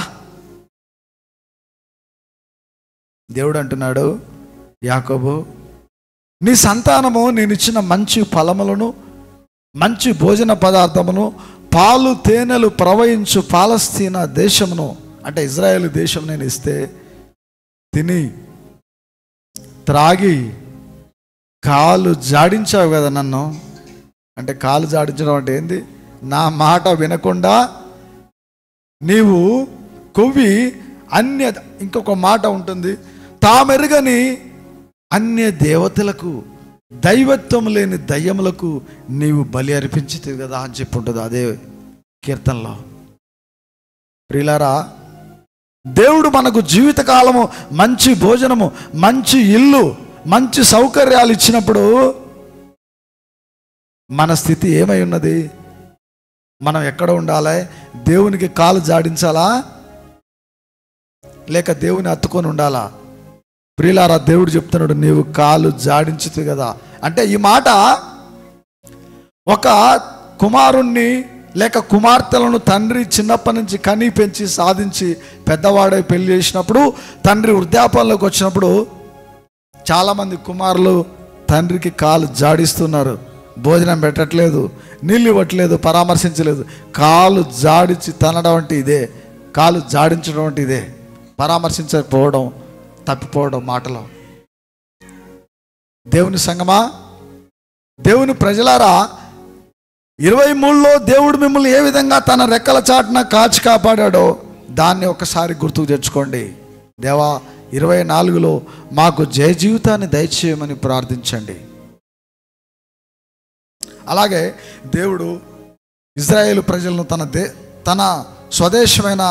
దేవుడు అంటున్నాడు యాకోబు నీ సంతానము నేను ఇచ్చిన మంచి ఫలములను మంచి భోజన పదార్థమును పాలు తేనెలు ప్రవహించు పాలస్తీనా దేశమును అంటే ఇజ్రాయేల్ దేశం నేను ఇస్తే తిని త్రాగి కాలు జాడించావు కదా నన్ను అంటే కాలు జాడించడం అంటే ఏంది నా మాట వినకుండా నీవు కొవ్వి అన్య ఇంకొక మాట ఉంటుంది తామెరుగని అన్య దేవతలకు దైవత్వం లేని దయ్యములకు నీవు బలి అర్పించితే కదా అని చెప్పి ఉంటుంది అదే కీర్తనలో ప్రియులారా దేవుడు మనకు జీవితకాలము మంచి భోజనము మంచి ఇల్లు మంచి సౌకర్యాలు ఇచ్చినప్పుడు మన స్థితి ఏమై ఉన్నది మనం ఎక్కడ ఉండాలి దేవునికి కాలు జాడించాలా లేక దేవుని హత్తుకొని ఉండాలా ప్రియులారా దేవుడు చెప్తున్నాడు నీవు కాలు జాడించుతుంది కదా అంటే ఈ మాట ఒక కుమారుణ్ణి లేక కుమార్తెలను తండ్రి చిన్నప్పటి నుంచి కని పెంచి సాధించి పెద్దవాడై పెళ్లి చేసినప్పుడు తండ్రి వృద్ధాపంలోకి వచ్చినప్పుడు చాలామంది కుమారులు తండ్రికి కాలు జాడిస్తున్నారు భోజనం పెట్టట్లేదు నీళ్ళు ఇవ్వట్లేదు పరామర్శించలేదు కాలు జాడించి తనడం అంటే ఇదే కాలు జాడించడం అంటే ఇదే పరామర్శించకపోవడం తప్పిపోవడం మాటలో దేవుని సంగమా దేవుని ప్రజలారా ఇరవై మూడులో దేవుడు మిమ్మల్ని ఏ విధంగా తన రెక్కల చాటున కాచి కాపాడాడో దాన్ని ఒకసారి గుర్తుకు తెచ్చుకోండి దేవా ఇరవై నాలుగులో మాకు జయ జీవితాన్ని దయచేయమని ప్రార్థించండి అలాగే దేవుడు ఇజ్రాయేల్ ప్రజలను తన దే తన స్వదేశమైన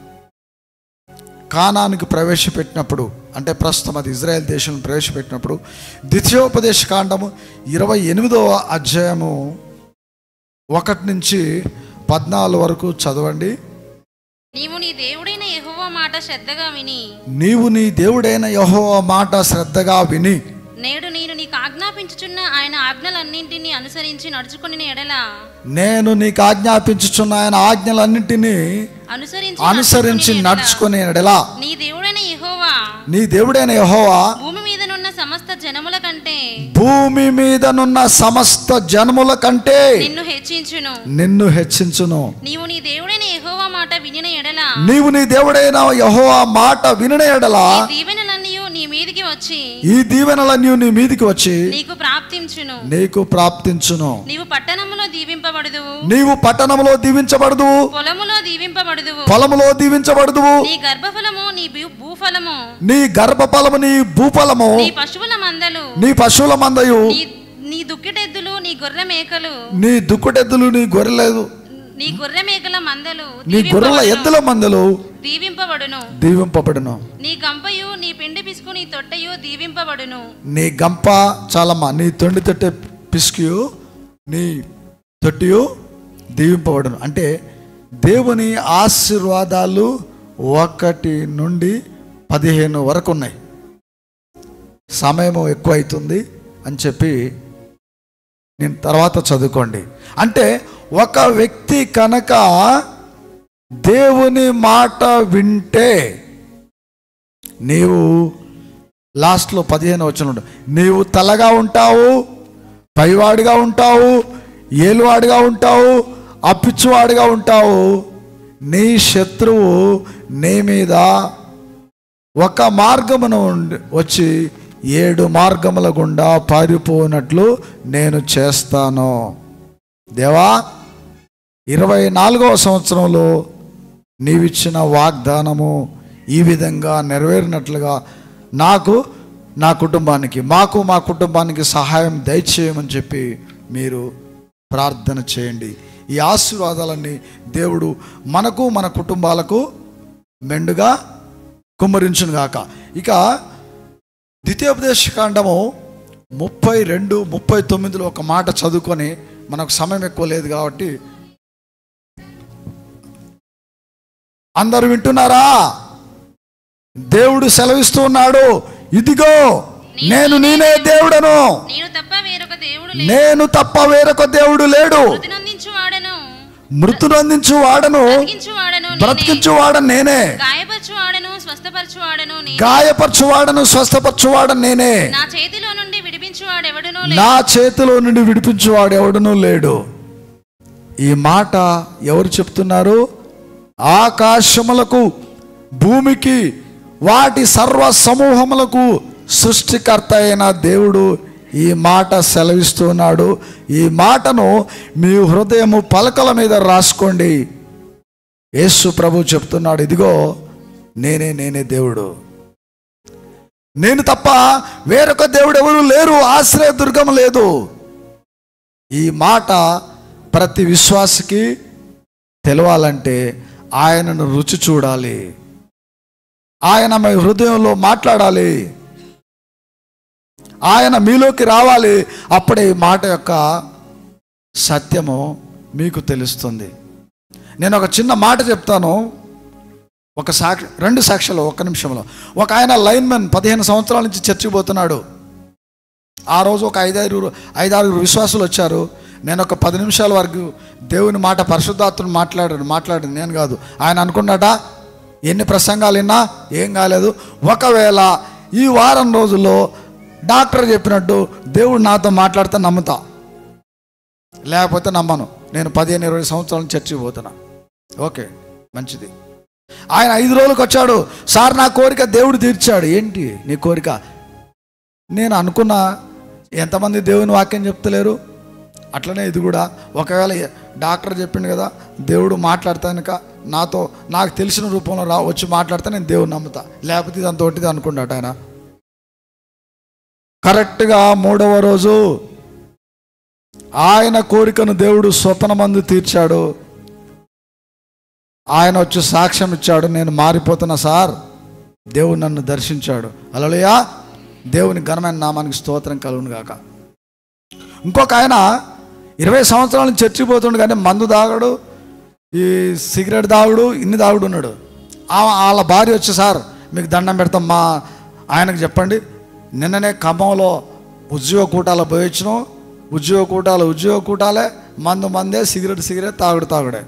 కానానికి ప్రవేశపెట్టినప్పుడు అంటే ప్రస్తుతం అది ఇజ్రాయెల్ దేశం ప్రవేశపెట్టినప్పుడు ద్వితీయోపదేశ కాండము ఇరవై ఎనిమిదవ అధ్యాయము ఒకటి నుంచి పద్నాలుగు వరకు చదవండి నీవు నీ దేవుడైన యెహోవా మాట శ్రద్ధగా విని నీవు నీ దేవుడైన యెహోవా మాట శ్రద్ధగా విని నేడు నేను నీకు ఆజ్ఞాపించుచున్న ఆయన ఆజ్ఞలన్నింటినీ అనుసరించి నడుచుకుని ఎడల నేను నీకు ఆజ్ఞాపించుచున్న ఆయన ఆజ్ఞలన్నింటినీ అనుసరించి అనుసరించి నడుచుకొనిన ఎడల నడుచుకునే ఎడలా నీ దేవుడైన యెహోవా నీ దేవుడైన యెహోవా భూమి మీదనున్న సమస్త జనముల కంటే భూమి మీదనున్న సమస్త జనముల కంటే నిన్ను హెచ్చించును నిన్ను హెచ్చించును నీవు నీ దేవుడైన యెహోవా మాట వినిన ఎడల నీవు నీ దేవుడైన యెహోవా మాట వినని ఎడలా ఈ దీవెనలన్నీ నీ మీదికి వచ్చి ఈ దీవెనలన్నీ నీ మీదికి వచ్చి నీకు ప్రాప్తించును నీకు ప్రాప్తించును నీవు పట్టణములో దీవింపబడుదువు నీవు పట్టణములో దీవించబడదు పొలములో దీవింపబడుదువు పొలములో దీవించబడదువు నీ గర్భఫలము నీ భూ- భూఫలము నీ గర్భఫలము నీ భూఫలము నీ పశువుల మందలు నీ పశువుల మందయు నీ నీ దుక్కిటెద్దులు నీ గొర్రె మేకలు నీ దుక్కుటెద్దులు నీ గొర్రెలేదు నీ గొర్రె మేకల మందలు నీ గొర్రెల దీవింపబడును. ఎద్దుల మందలు దీవింపబడును దీవింపబడును నీ గంపయు నీ పిండి పిసుకు నీ తొట్టయు దీవింపబడును నీ గంప చాలమ్మ నీ తొండి తొట్టె పిసికియు నీ తొట్టియు దీవింపబడును అంటే దేవుని ఆశీర్వాదాలు ఒకటి నుండి పదిహేను వరకు ఉన్నాయి సమయం ఎక్కువ అవుతుంది అని చెప్పి నేను తర్వాత చదువుకోండి అంటే ఒక వ్యక్తి కనుక దేవుని మాట వింటే నీవు లాస్ట్లో పదిహేను వచ్చిన నీవు తలగా ఉంటావు పైవాడిగా ఉంటావు ఏలువాడిగా ఉంటావు అప్పిచ్చువాడిగా ఉంటావు నీ శత్రువు నీ మీద ఒక మార్గమును ఉండి- వచ్చి ఏడు మార్గముల గుండా పారిపోయినట్లు నేను చేస్తాను దేవా ఇరవై నాలుగవ సంవత్సరంలో నీవిచ్చిన వాగ్దానము ఈ విధంగా నెరవేరినట్లుగా నాకు నా కుటుంబానికి మాకు మా కుటుంబానికి సహాయం దయచేయమని చెప్పి మీరు ప్రార్థన చేయండి ఈ ఆశీర్వాదాలన్నీ దేవుడు మనకు మన కుటుంబాలకు మెండుగా కుమ్మరించును గాక ఇక ద్వితీయోపదేశ కాండము ముప్పై రెండు ముప్పై తొమ్మిదిలో ఒక మాట చదువుకొని మనకు సమయం ఎక్కువ లేదు కాబట్టి అందరు వింటున్నారా దేవుడు సెలవిస్తూ ఉన్నాడు ఇదిగో నేను నేనే దేవుడను నేను తప్ప వేరొక దేవుడు లేడు నేను తప్ప వేరొక దేవుడు లేడు మృతినందించు వాడను మృతునందించు వాడను బ్రతికించు వాడను నేనే. బ్రతికించు వాడను నేనే గాయపరచు వాడను స్వస్థపరచు వాడను నేనే. గాయపరచు వాడను స్వస్థపరచు వాడను నేనే నా చేతిలో నుండి విడిపించు వాడెవడునో నా చేతిలో నుండి విడిపించువాడు ఎవడనూ లేడు ఈ మాట ఎవరు చెప్తున్నారు ఆకాశములకు భూమికి వాటి సర్వ సమూహములకు సృష్టికర్త అయిన దేవుడు ఈ మాట సెలవిస్తున్నాడు ఈ మాటను మీ హృదయము పలకల మీద రాసుకోండి యేసు ప్రభు చెప్తున్నాడు ఇదిగో నేనే నేనే దేవుడు నేను తప్ప వేరొక దేవుడు ఎవరు లేరు ఆశ్రయ దుర్గం లేదు ఈ మాట ప్రతి విశ్వాసికి తెలవాలంటే ఆయనను రుచి చూడాలి ఆయన మీ హృదయంలో మాట్లాడాలి ఆయన మీలోకి రావాలి అప్పుడే ఈ మాట యొక్క సత్యము మీకు తెలుస్తుంది నేను ఒక చిన్న మాట చెప్తాను ఒక సాక్షి రెండు సాక్ష్యాలు ఒక్క నిమిషంలో ఒక ఆయన లైన్మెన్ పదిహేను సంవత్సరాల నుంచి చర్చికి పోతున్నాడు ఆ రోజు ఒక ఐదారు ఐదారుగురు విశ్వాసులు వచ్చారు నేను ఒక పది నిమిషాల వరకు దేవుని మాట పరిశుద్ధాత్మను మాట్లాడాడు మాట్లాడాను నేను కాదు ఆయన అనుకున్నాట ఎన్ని ప్రసంగాలు విన్నా ఏం కాలేదు ఒకవేళ ఈ వారం రోజుల్లో డాక్టర్ చెప్పినట్టు దేవుడు నాతో మాట్లాడితే నమ్ముతా లేకపోతే నమ్మను నేను పదిహేను ఇరవై సంవత్సరాల నుంచి చర్చికి పోతున్నా ఓకే మంచిది ఆయన ఐదు రోజులకు వచ్చాడు సార్ నా కోరిక దేవుడు తీర్చాడు ఏంటి నీ కోరిక నేను అనుకున్నా ఎంతమంది దేవుని వాక్యం చెప్తలేరు అట్లనే ఇది కూడా ఒకవేళ డాక్టర్ చెప్పిండు కదా దేవుడు మాట్లాడతానుక నాతో నాకు తెలిసిన రూపంలో రా వచ్చి మాట్లాడితే నేను దేవుని నమ్ముతా లేకపోతే ఇది అంతోటిది అనుకున్నాడు ఆయన కరెక్ట్గా మూడవ రోజు ఆయన కోరికను దేవుడు స్వప్నమందు తీర్చాడు ఆయన వచ్చి సాక్ష్యం ఇచ్చాడు నేను మారిపోతున్నా సార్ దేవుడు నన్ను దర్శించాడు అలలుయా దేవుని ఘనమైన నామానికి స్తోత్రం కలుగును గాక ఇంకొక ఆయన ఇరవై సంవత్సరాల నుంచి చర్చికి పోతుండు కానీ మందు తాగడు ఈ సిగరెట్ తాగుడు ఇన్ని తాగుడు ఉన్నాడు ఆ- వాళ్ళ భార్య వచ్చి సార్ మీకు దండం పెడతాం మా ఆయనకు చెప్పండి నిన్ననే ఖమ్మంలో ఉద్యోగ కూటాలు పోయొచ్చినాం ఉద్యోగ కూటాలు ఉద్యోగ కూటాలే మందు మందే సిగరెట్ సిగరెట్ తాగుడు తాగుడే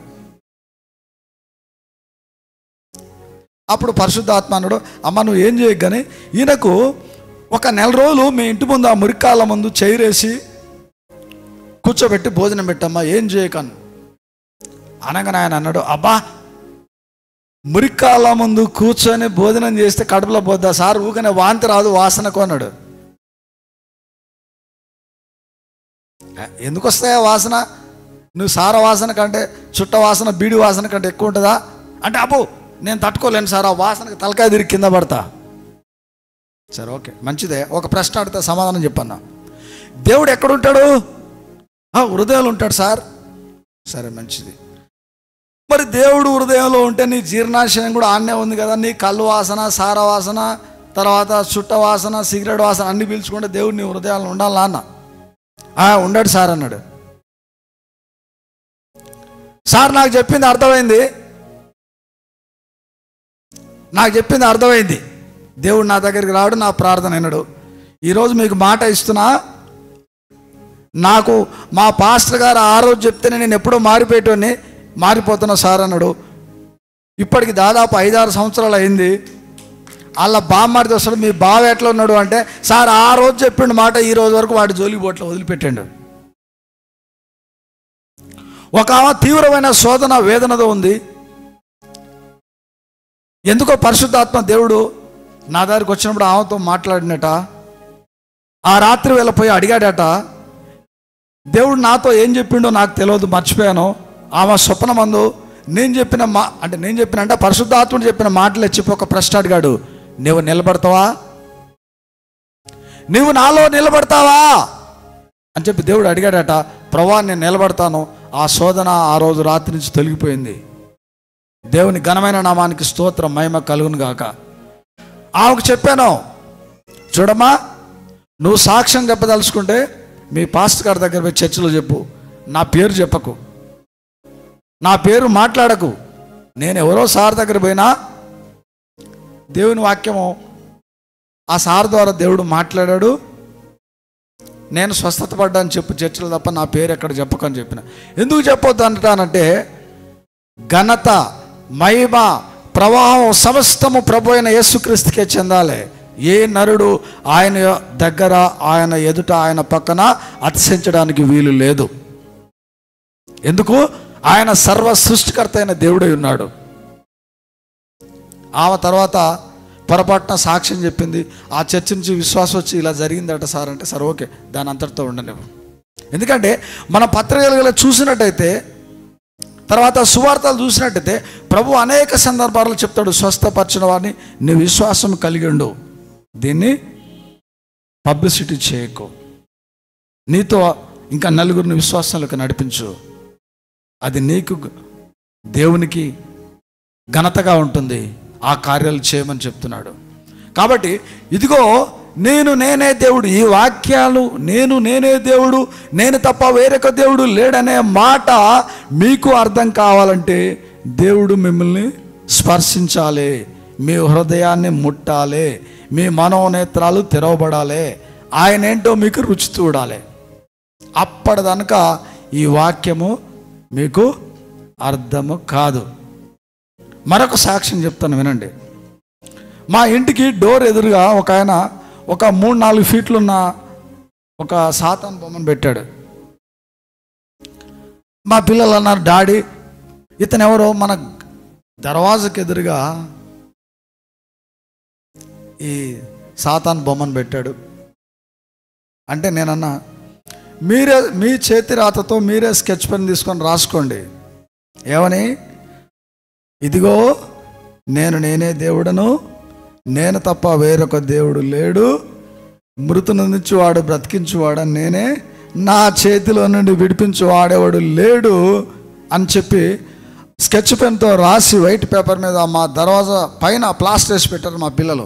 అప్పుడు పరిశుద్ధాత్మ అన్నాడు అమ్మ నువ్వు ఏం చేయకు కానీ ఈయనకు ఒక నెల రోజులు మీ ఇంటి ముందు ఆ మురికాల ముందు చైరేసి కూర్చోబెట్టి భోజనం పెట్టమ్మా ఏం చేయకను అనగానే ఆయన అన్నాడు అబ్బా మురికాల ముందు కూర్చొని భోజనం చేస్తే కడుపులో పోద్దా సార్ ఊకనే వాంతి రాదు వాసనకు అన్నాడు "ఏ, ఎందుకు వస్తాయా వాసన నువ్వు సార వాసన కంటే చుట్ట వాసన బీడి వాసన కంటే ఎక్కువ ఉంటుందా అంటే అబ్బో నేను తట్టుకోలేను సార్ ఆ వాసనకి తలకాయ తిరిగి కింద పడతా సరే ఓకే మంచిదే ఒక ప్రశ్న అడితే సమాధానం చెప్పన్నా దేవుడు ఎక్కడుంటాడు ఆ, హృదయంలో ఉంటాడు సార్ సరే మంచిది మరి దేవుడు హృదయంలో ఉంటే నీ జీర్ణాశయం కూడా ఆన్నే ఉంది కదా నీ కళ్ళు వాసన సార వాసన తర్వాత చుట్ట వాసన సిగరెట్ వాసన అన్ని పీల్చుకుంటే దేవుడు నీ హృదయాల్లో ఉండాలా అన్న "ఆ, ఉండడు సార్ అన్నాడు సార్ నాకు చెప్పింది అర్థమైంది నాకు చెప్పింది అర్థమైంది దేవుడు నా దగ్గరికి రావడం నా ప్రార్థన వినడు ఈరోజు మీకు మాట ఇస్తున్నా నాకు మా పాస్టర్ గారు ఆ రోజు చెప్తేనే నేను ఎప్పుడో మారిపోయేటోని మారిపోతున్నా సార్ అన్నాడు ఇప్పటికి దాదాపు ఐదారు సంవత్సరాలు అయింది వాళ్ళ బామ్మాడితో వస్తాడు మీ బావ ఎట్లా ఉన్నాడు అంటే సార్ ఆ రోజు చెప్పిండు మాట ఈ రోజు వరకు వాడి జోలికి బోట్లో వదిలిపెట్టాడు ఒక ఆమె తీవ్రమైన శోధన వేదనతో ఉంది ఎందుకో పరిశుద్ధాత్మ దేవుడు నా దగ్గరికి వచ్చినప్పుడు ఆమెతో మాట్లాడినట ఆ రాత్రి వేళ పోయి అడిగాడట దేవుడు నాతో ఏం చెప్పిండో నాకు తెలియదు మర్చిపోయాను ఆమె స్వప్నమందు నేను చెప్పిన మా అంటే నేను చెప్పిన అంటే పరిశుద్ధాత్ముడు చెప్పిన మాటలు చెప్పి ఒక ప్రశ్న అడిగాడు నువ్వు నిలబడతావా నువ్వు నాలో నిలబడతావా అని చెప్పి దేవుడు అడిగాడట ప్రభా నేను నిలబడతాను ఆ శోధన ఆ రోజు రాత్రి నుంచి తొలగిపోయింది దేవుని ఘనమైన నామానికి స్తోత్రం మహిమ కలుగును గాక ఆమెకు చెప్పాను చూడమ్మా నువ్వు సాక్ష్యం చెప్పదలుచుకుంటే మీ పాస్టర్ గారి దగ్గర పోయి చర్చిలో చెప్పు నా పేరు చెప్పకు నా పేరు మాట్లాడకు నేను ఎవరో సార్ దగ్గర పోయినా దేవుని వాక్యము ఆ సార్ ద్వారా దేవుడు మాట్లాడాడు నేను స్వస్థత పడ్డాను చెప్పు చర్చలు తప్ప నా పేరు ఎక్కడ చెప్పకని చెప్పిన ఎందుకు చెప్పొద్దు అంటానంటే ఘనత మహిమ ప్రవాహం సమస్తము ప్రభు అయిన యేసుక్రీస్తుకే చెందాలి ఏ నరుడు ఆయన దగ్గర ఆయన ఎదుట ఆయన పక్కన అతిశించడానికి వీలు లేదు ఎందుకు ఆయన సర్వ సృష్టికర్త అయిన దేవుడై ఉన్నాడు ఆమె తర్వాత పొరపాటున సాక్ష్యం చెప్పింది ఆ చర్చ నుంచి విశ్వాసం వచ్చి ఇలా జరిగిందట సార్ అంటే సరే ఓకే దాని అంతటితో ఉండనివ్వు ఎందుకంటే మన పత్రికలు చూసినట్టయితే తర్వాత సువార్తలు చూసినట్టయితే ప్రభు అనేక సందర్భాల్లో చెప్తాడు స్వస్థపరిచిన వారిని నీ విశ్వాసం కలిగి ఉండు దీన్ని పబ్లిసిటీ చేయకు నీతో ఇంకా నలుగురిని విశ్వాసంలోకి నడిపించు అది నీకు దేవునికి ఘనతగా ఉంటుంది ఆ కార్యాలు చేయమని చెప్తున్నాడు కాబట్టి ఇదిగో నేను నేనే దేవుడు ఈ వాక్యాలు నేను నేనే దేవుడు నేను తప్ప వేరొక దేవుడు లేడనే మాట మీకు అర్థం కావాలంటే దేవుడు మిమ్మల్ని స్పర్శించాలి మీ హృదయాన్ని ముట్టాలి మీ మనోనేత్రాలు తెరవబడాలి ఆయన ఏంటో మీకు రుచి చూడాలి అప్పటిదనక ఈ వాక్యము మీకు అర్థము కాదు మరొక సాక్ష్యం చెప్తాను వినండి మా ఇంటికి డోర్ ఎదురుగా ఒక ఆయన ఒక మూడు నాలుగు ఫీట్లున్న ఒక సాతాన్ బొమ్మను పెట్టాడు మా పిల్లలు అన్నారు డాడీ ఇతను ఎవరో మన దర్వాజకు ఎదురుగా ఈ సాతాన్ బొమ్మను పెట్టాడు అంటే నేనన్నా మీరే మీ చేతి రాతతో మీరే స్కెచ్ పెన్ తీసుకొని రాసుకోండి ఏమని ఇదిగో నేను నేనే దేవుడను నేను తప్ప వేరొక దేవుడు లేడు మృతుని నుంచి వాడు బ్రతికించువాడని నేనే నా చేతిలో నుండి విడిపించు వాడేవాడు లేడు అని చెప్పి స్కెచ్ పెన్తో రాసి వైట్ పేపర్ మీద మా దర్వాజా పైన ప్లాస్టర్ వేసి పెట్టారు మా పిల్లలు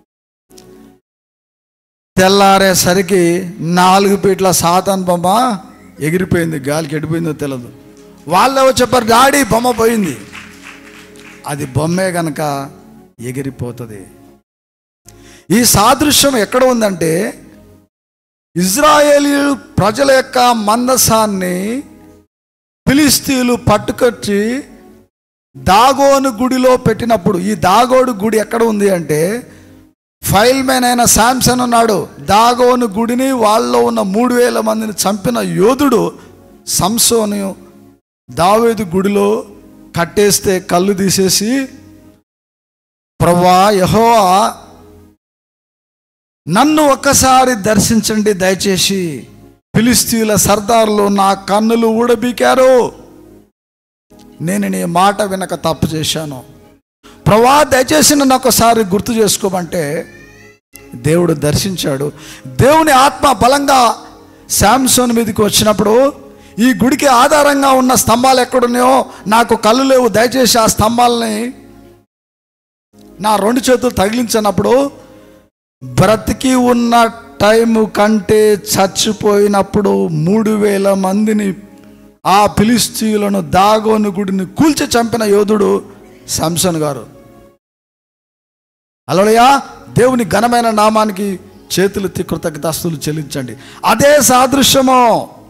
తెల్లారేసరికి నాలుగు పీట్ల సాతాన్ బొమ్మ ఎగిరిపోయింది గాలికి ఎడిపోయిందో తెలియదు వాళ్ళేవో చెప్పారు డాడీ బొమ్మ పోయింది అది బొమ్మే గనక ఎగిరిపోతుంది ఈ సాదృశ్యం ఎక్కడ ఉందంటే ఇజ్రాయేలీ ప్రజల యొక్క మందసాన్ని ఫిలిస్తీన్లు పట్టుకొచ్చి దాగోను గుడిలో పెట్టినప్పుడు ఈ దాగోడు గుడి ఎక్కడ ఉంది అంటే ఫైల్ మ్యాన్ అయిన శాంసన్ ఉన్నాడు దాగోను గుడిని వాళ్ళలో ఉన్న మూడు వేల మందిని చంపిన యోధుడు సంసోను దావేదు గుడిలో కట్టేస్తే కళ్ళు తీసేసి ప్రభా యహోవా నన్ను ఒక్కసారి దర్శించండి దయచేసి ఫిలిస్తీన్ల సర్దార్లు నా కన్నులు ఊడబీకారు నేను నీ మాట వినక తప్పు చేశాను ప్రభా దయచేసి నన్ను ఒకసారి గుర్తు చేసుకోమంటే దేవుడు దర్శించాడు దేవుని ఆత్మ బలంగా శాంసోన్ మీదకి వచ్చినప్పుడు ఈ గుడికి ఆధారంగా ఉన్న స్తంభాలు ఎక్కడున్నాయో నాకు కళ్ళు లేవు దయచేసి ఆ స్తంభాలని నా రెండు చేతులు తగిలించినప్పుడు బ్రతికి ఉన్న టైము కంటే చచ్చిపోయినప్పుడు మూడు వేల మందిని ఆ ఫిలిస్తీయులను దాగోను గుడిని కూల్చి చంపిన యోధుడు శాంసన్ గారు అలడయా దేవుని ఘనమైన నామానికి చేతులు కృతజ్ఞతాస్తులు చెల్లించండి అదే సాదృశ్యము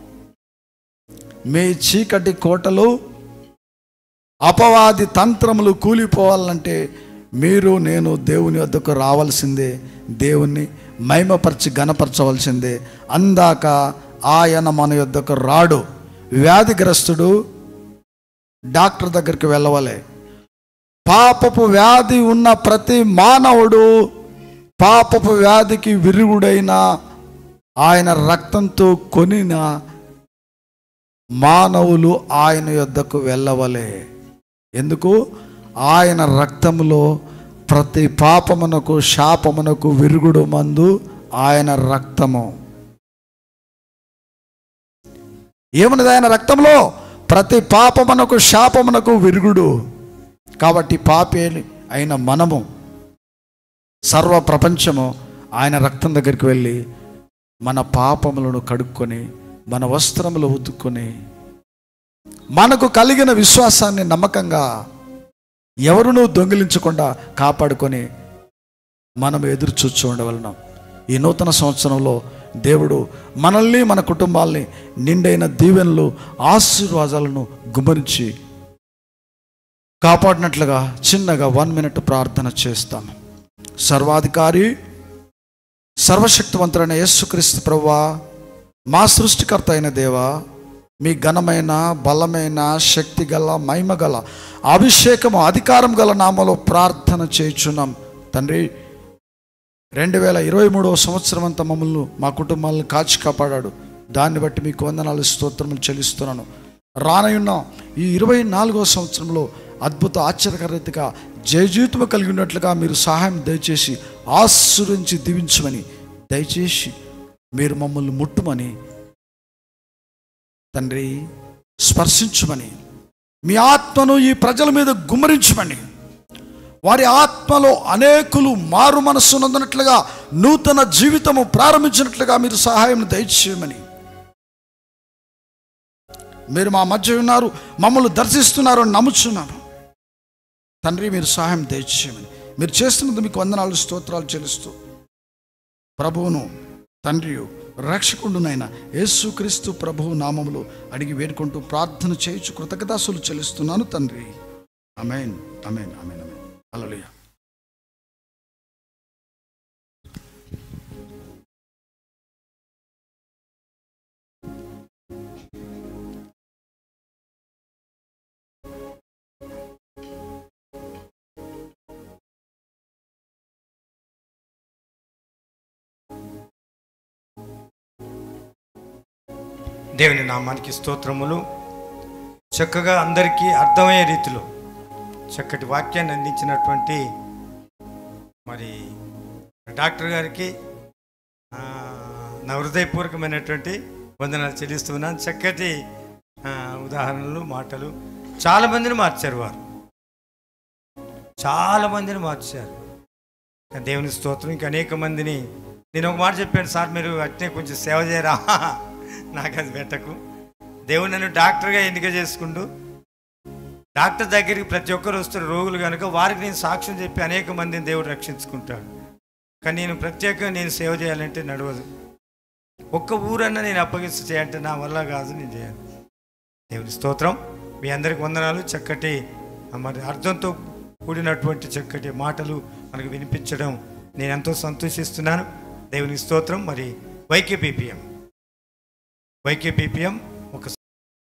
మీ చీకటి కోటలు అపవాది తంత్రములు కూలిపోవాలంటే మీరు నేను దేవుని వద్దకు రావాల్సిందే దేవుణ్ణి మైమపరిచి గణపరచవలసిందే అందాక ఆయన మన యొద్దకు రాడు వ్యాధిగ్రస్తుడు డాక్టర్ దగ్గరికి వెళ్ళవలే పాపపు వ్యాధి ఉన్న ప్రతి మానవుడు పాపపు వ్యాధికి విరుగుడైన ఆయన రక్తంతో కొనిన మానవులు ఆయన యొద్దకు వెళ్ళవలే ఎందుకు ఆయన రక్తములో ప్రతి పాపమునకు శాపమునకు విరుగుడు మందు ఆయన రక్తము ఏమున్నది ఆయన రక్తంలో ప్రతి పాపమునకు శాపమునకు విరుగుడు కాబట్టి పాపే అయిన మనము సర్వ ప్రపంచము ఆయన రక్తం దగ్గరికి వెళ్ళి మన పాపములను కడుక్కొని మన వస్త్రములు ఉతుక్కొని మనకు కలిగిన విశ్వాసాన్ని నమ్మకంగా ఎవరునూ దొంగిలించకుండా కాపాడుకొని మనం ఎదురు చూస్తూ ఉండవలన ఈ నూతన సంవత్సరంలో దేవుడు మనల్ని మన కుటుంబాల్ని నిండైన దీవెనలు ఆశీర్వాదాలను గుమరించి కాపాడినట్లుగా చిన్నగా వన్ మినిట్ ప్రార్థన చేస్తాం సర్వాధికారి సర్వశక్తివంతుడైన యేసుక్రీస్తు ప్రభువా మా సృష్టికర్త అయిన దేవా మీ ఘనమైన బలమైన శక్తి గల మహిమ గల అభిషేకము అధికారం గల నామలో ప్రార్థన చేయుచున్నాం తండ్రి రెండు వేల ఇరవై మూడవ సంవత్సరం అంతా మమ్మల్ని మా కుటుంబాలను కాచి కాపాడాడు దాన్ని బట్టి మీకు వందనాలు స్తోత్రములు చెల్లిస్తున్నాను రానయున్న ఈ ఇరవై నాలుగవ సంవత్సరంలో అద్భుత ఆశ్చర్యకర రీతిగా జయజీవితము కలిగి ఉన్నట్లుగా మీరు సహాయం దయచేసి ఆశ్రయించి దీవించమని దయచేసి మీరు మమ్మల్ని ముట్టుమని తండ్రి స్పర్శించమని మీ ఆత్మను ఈ ప్రజల మీద గుమ్మరించమని వారి ఆత్మలో అనేకులు మారు మనస్సు నందినట్లుగా నూతన జీవితము ప్రారంభించినట్లుగా మీరు సహాయం దయచేయమని మీరు మా మధ్య ఉన్నారు మమ్మల్ని దర్శిస్తున్నారు అని నమ్ముచున్నాను తండ్రి మీరు సహాయం దయచేయమని మీరు చేస్తున్నది మీకు వందనాలు స్తోత్రాలు చెల్లిస్తూ ప్రభువును తండ్రియు రక్షకుండునైన యేసుక్రీస్తు ప్రభువు నామములో అడిగి వేడుకుంటూ ప్రార్థన చేయించు కృతజ్ఞతాసులు చెల్లిస్తున్నాను తండ్రి అమేన్ అమేన్ అమేన్ అమేన్ అలలుయ దేవుని నామానికి స్తోత్రములు చక్కగా అందరికీ అర్థమయ్యే రీతిలో చక్కటి వాక్యాన్ని అందించినటువంటి మరి డాక్టర్ గారికి ఆ, నా హృదయపూర్వకమైనటువంటి వందనాలు చెల్లిస్తున్నాను చక్కటి ఆ, ఉదాహరణలు మాటలు చాలా మందిని మార్చారు వారు చాలా మందిని మార్చారు దేవుని స్తోత్రం ఇంకా అనేక మందిని నేను ఒక మాట చెప్పాను సార్ మీరు అట్నే కొంచెం సేవ చేయరా నాకు అది పెట్టకు దేవుడు నన్ను డాక్టర్గా ఎన్నిక చేసుకుంటూ డాక్టర్ దగ్గరికి ప్రతి ఒక్కరు వస్తారు రోగులు కనుక వారికి నేను సాక్ష్యం చెప్పి అనేక మందిని దేవుడు రక్షించుకుంటాడు కానీ నేను ప్రత్యేకంగా నేను సేవ చేయాలంటే నడవదు ఒక్క ఊరన్నా నేను అప్పగిస్తూ చేయాలంటే నా వల్ల కాదు నేను చేయను దేవుని స్తోత్రం మీ అందరికి వందనాలు చక్కటి ఆ, మరి అర్థంతో కూడినటువంటి చక్కటి మాటలు మనకు వినిపించడం నేను ఎంతో సంతోషిస్తున్నాను దేవుని స్తోత్రం మరి వైకేపీపీఎం వైకేపీపీఎం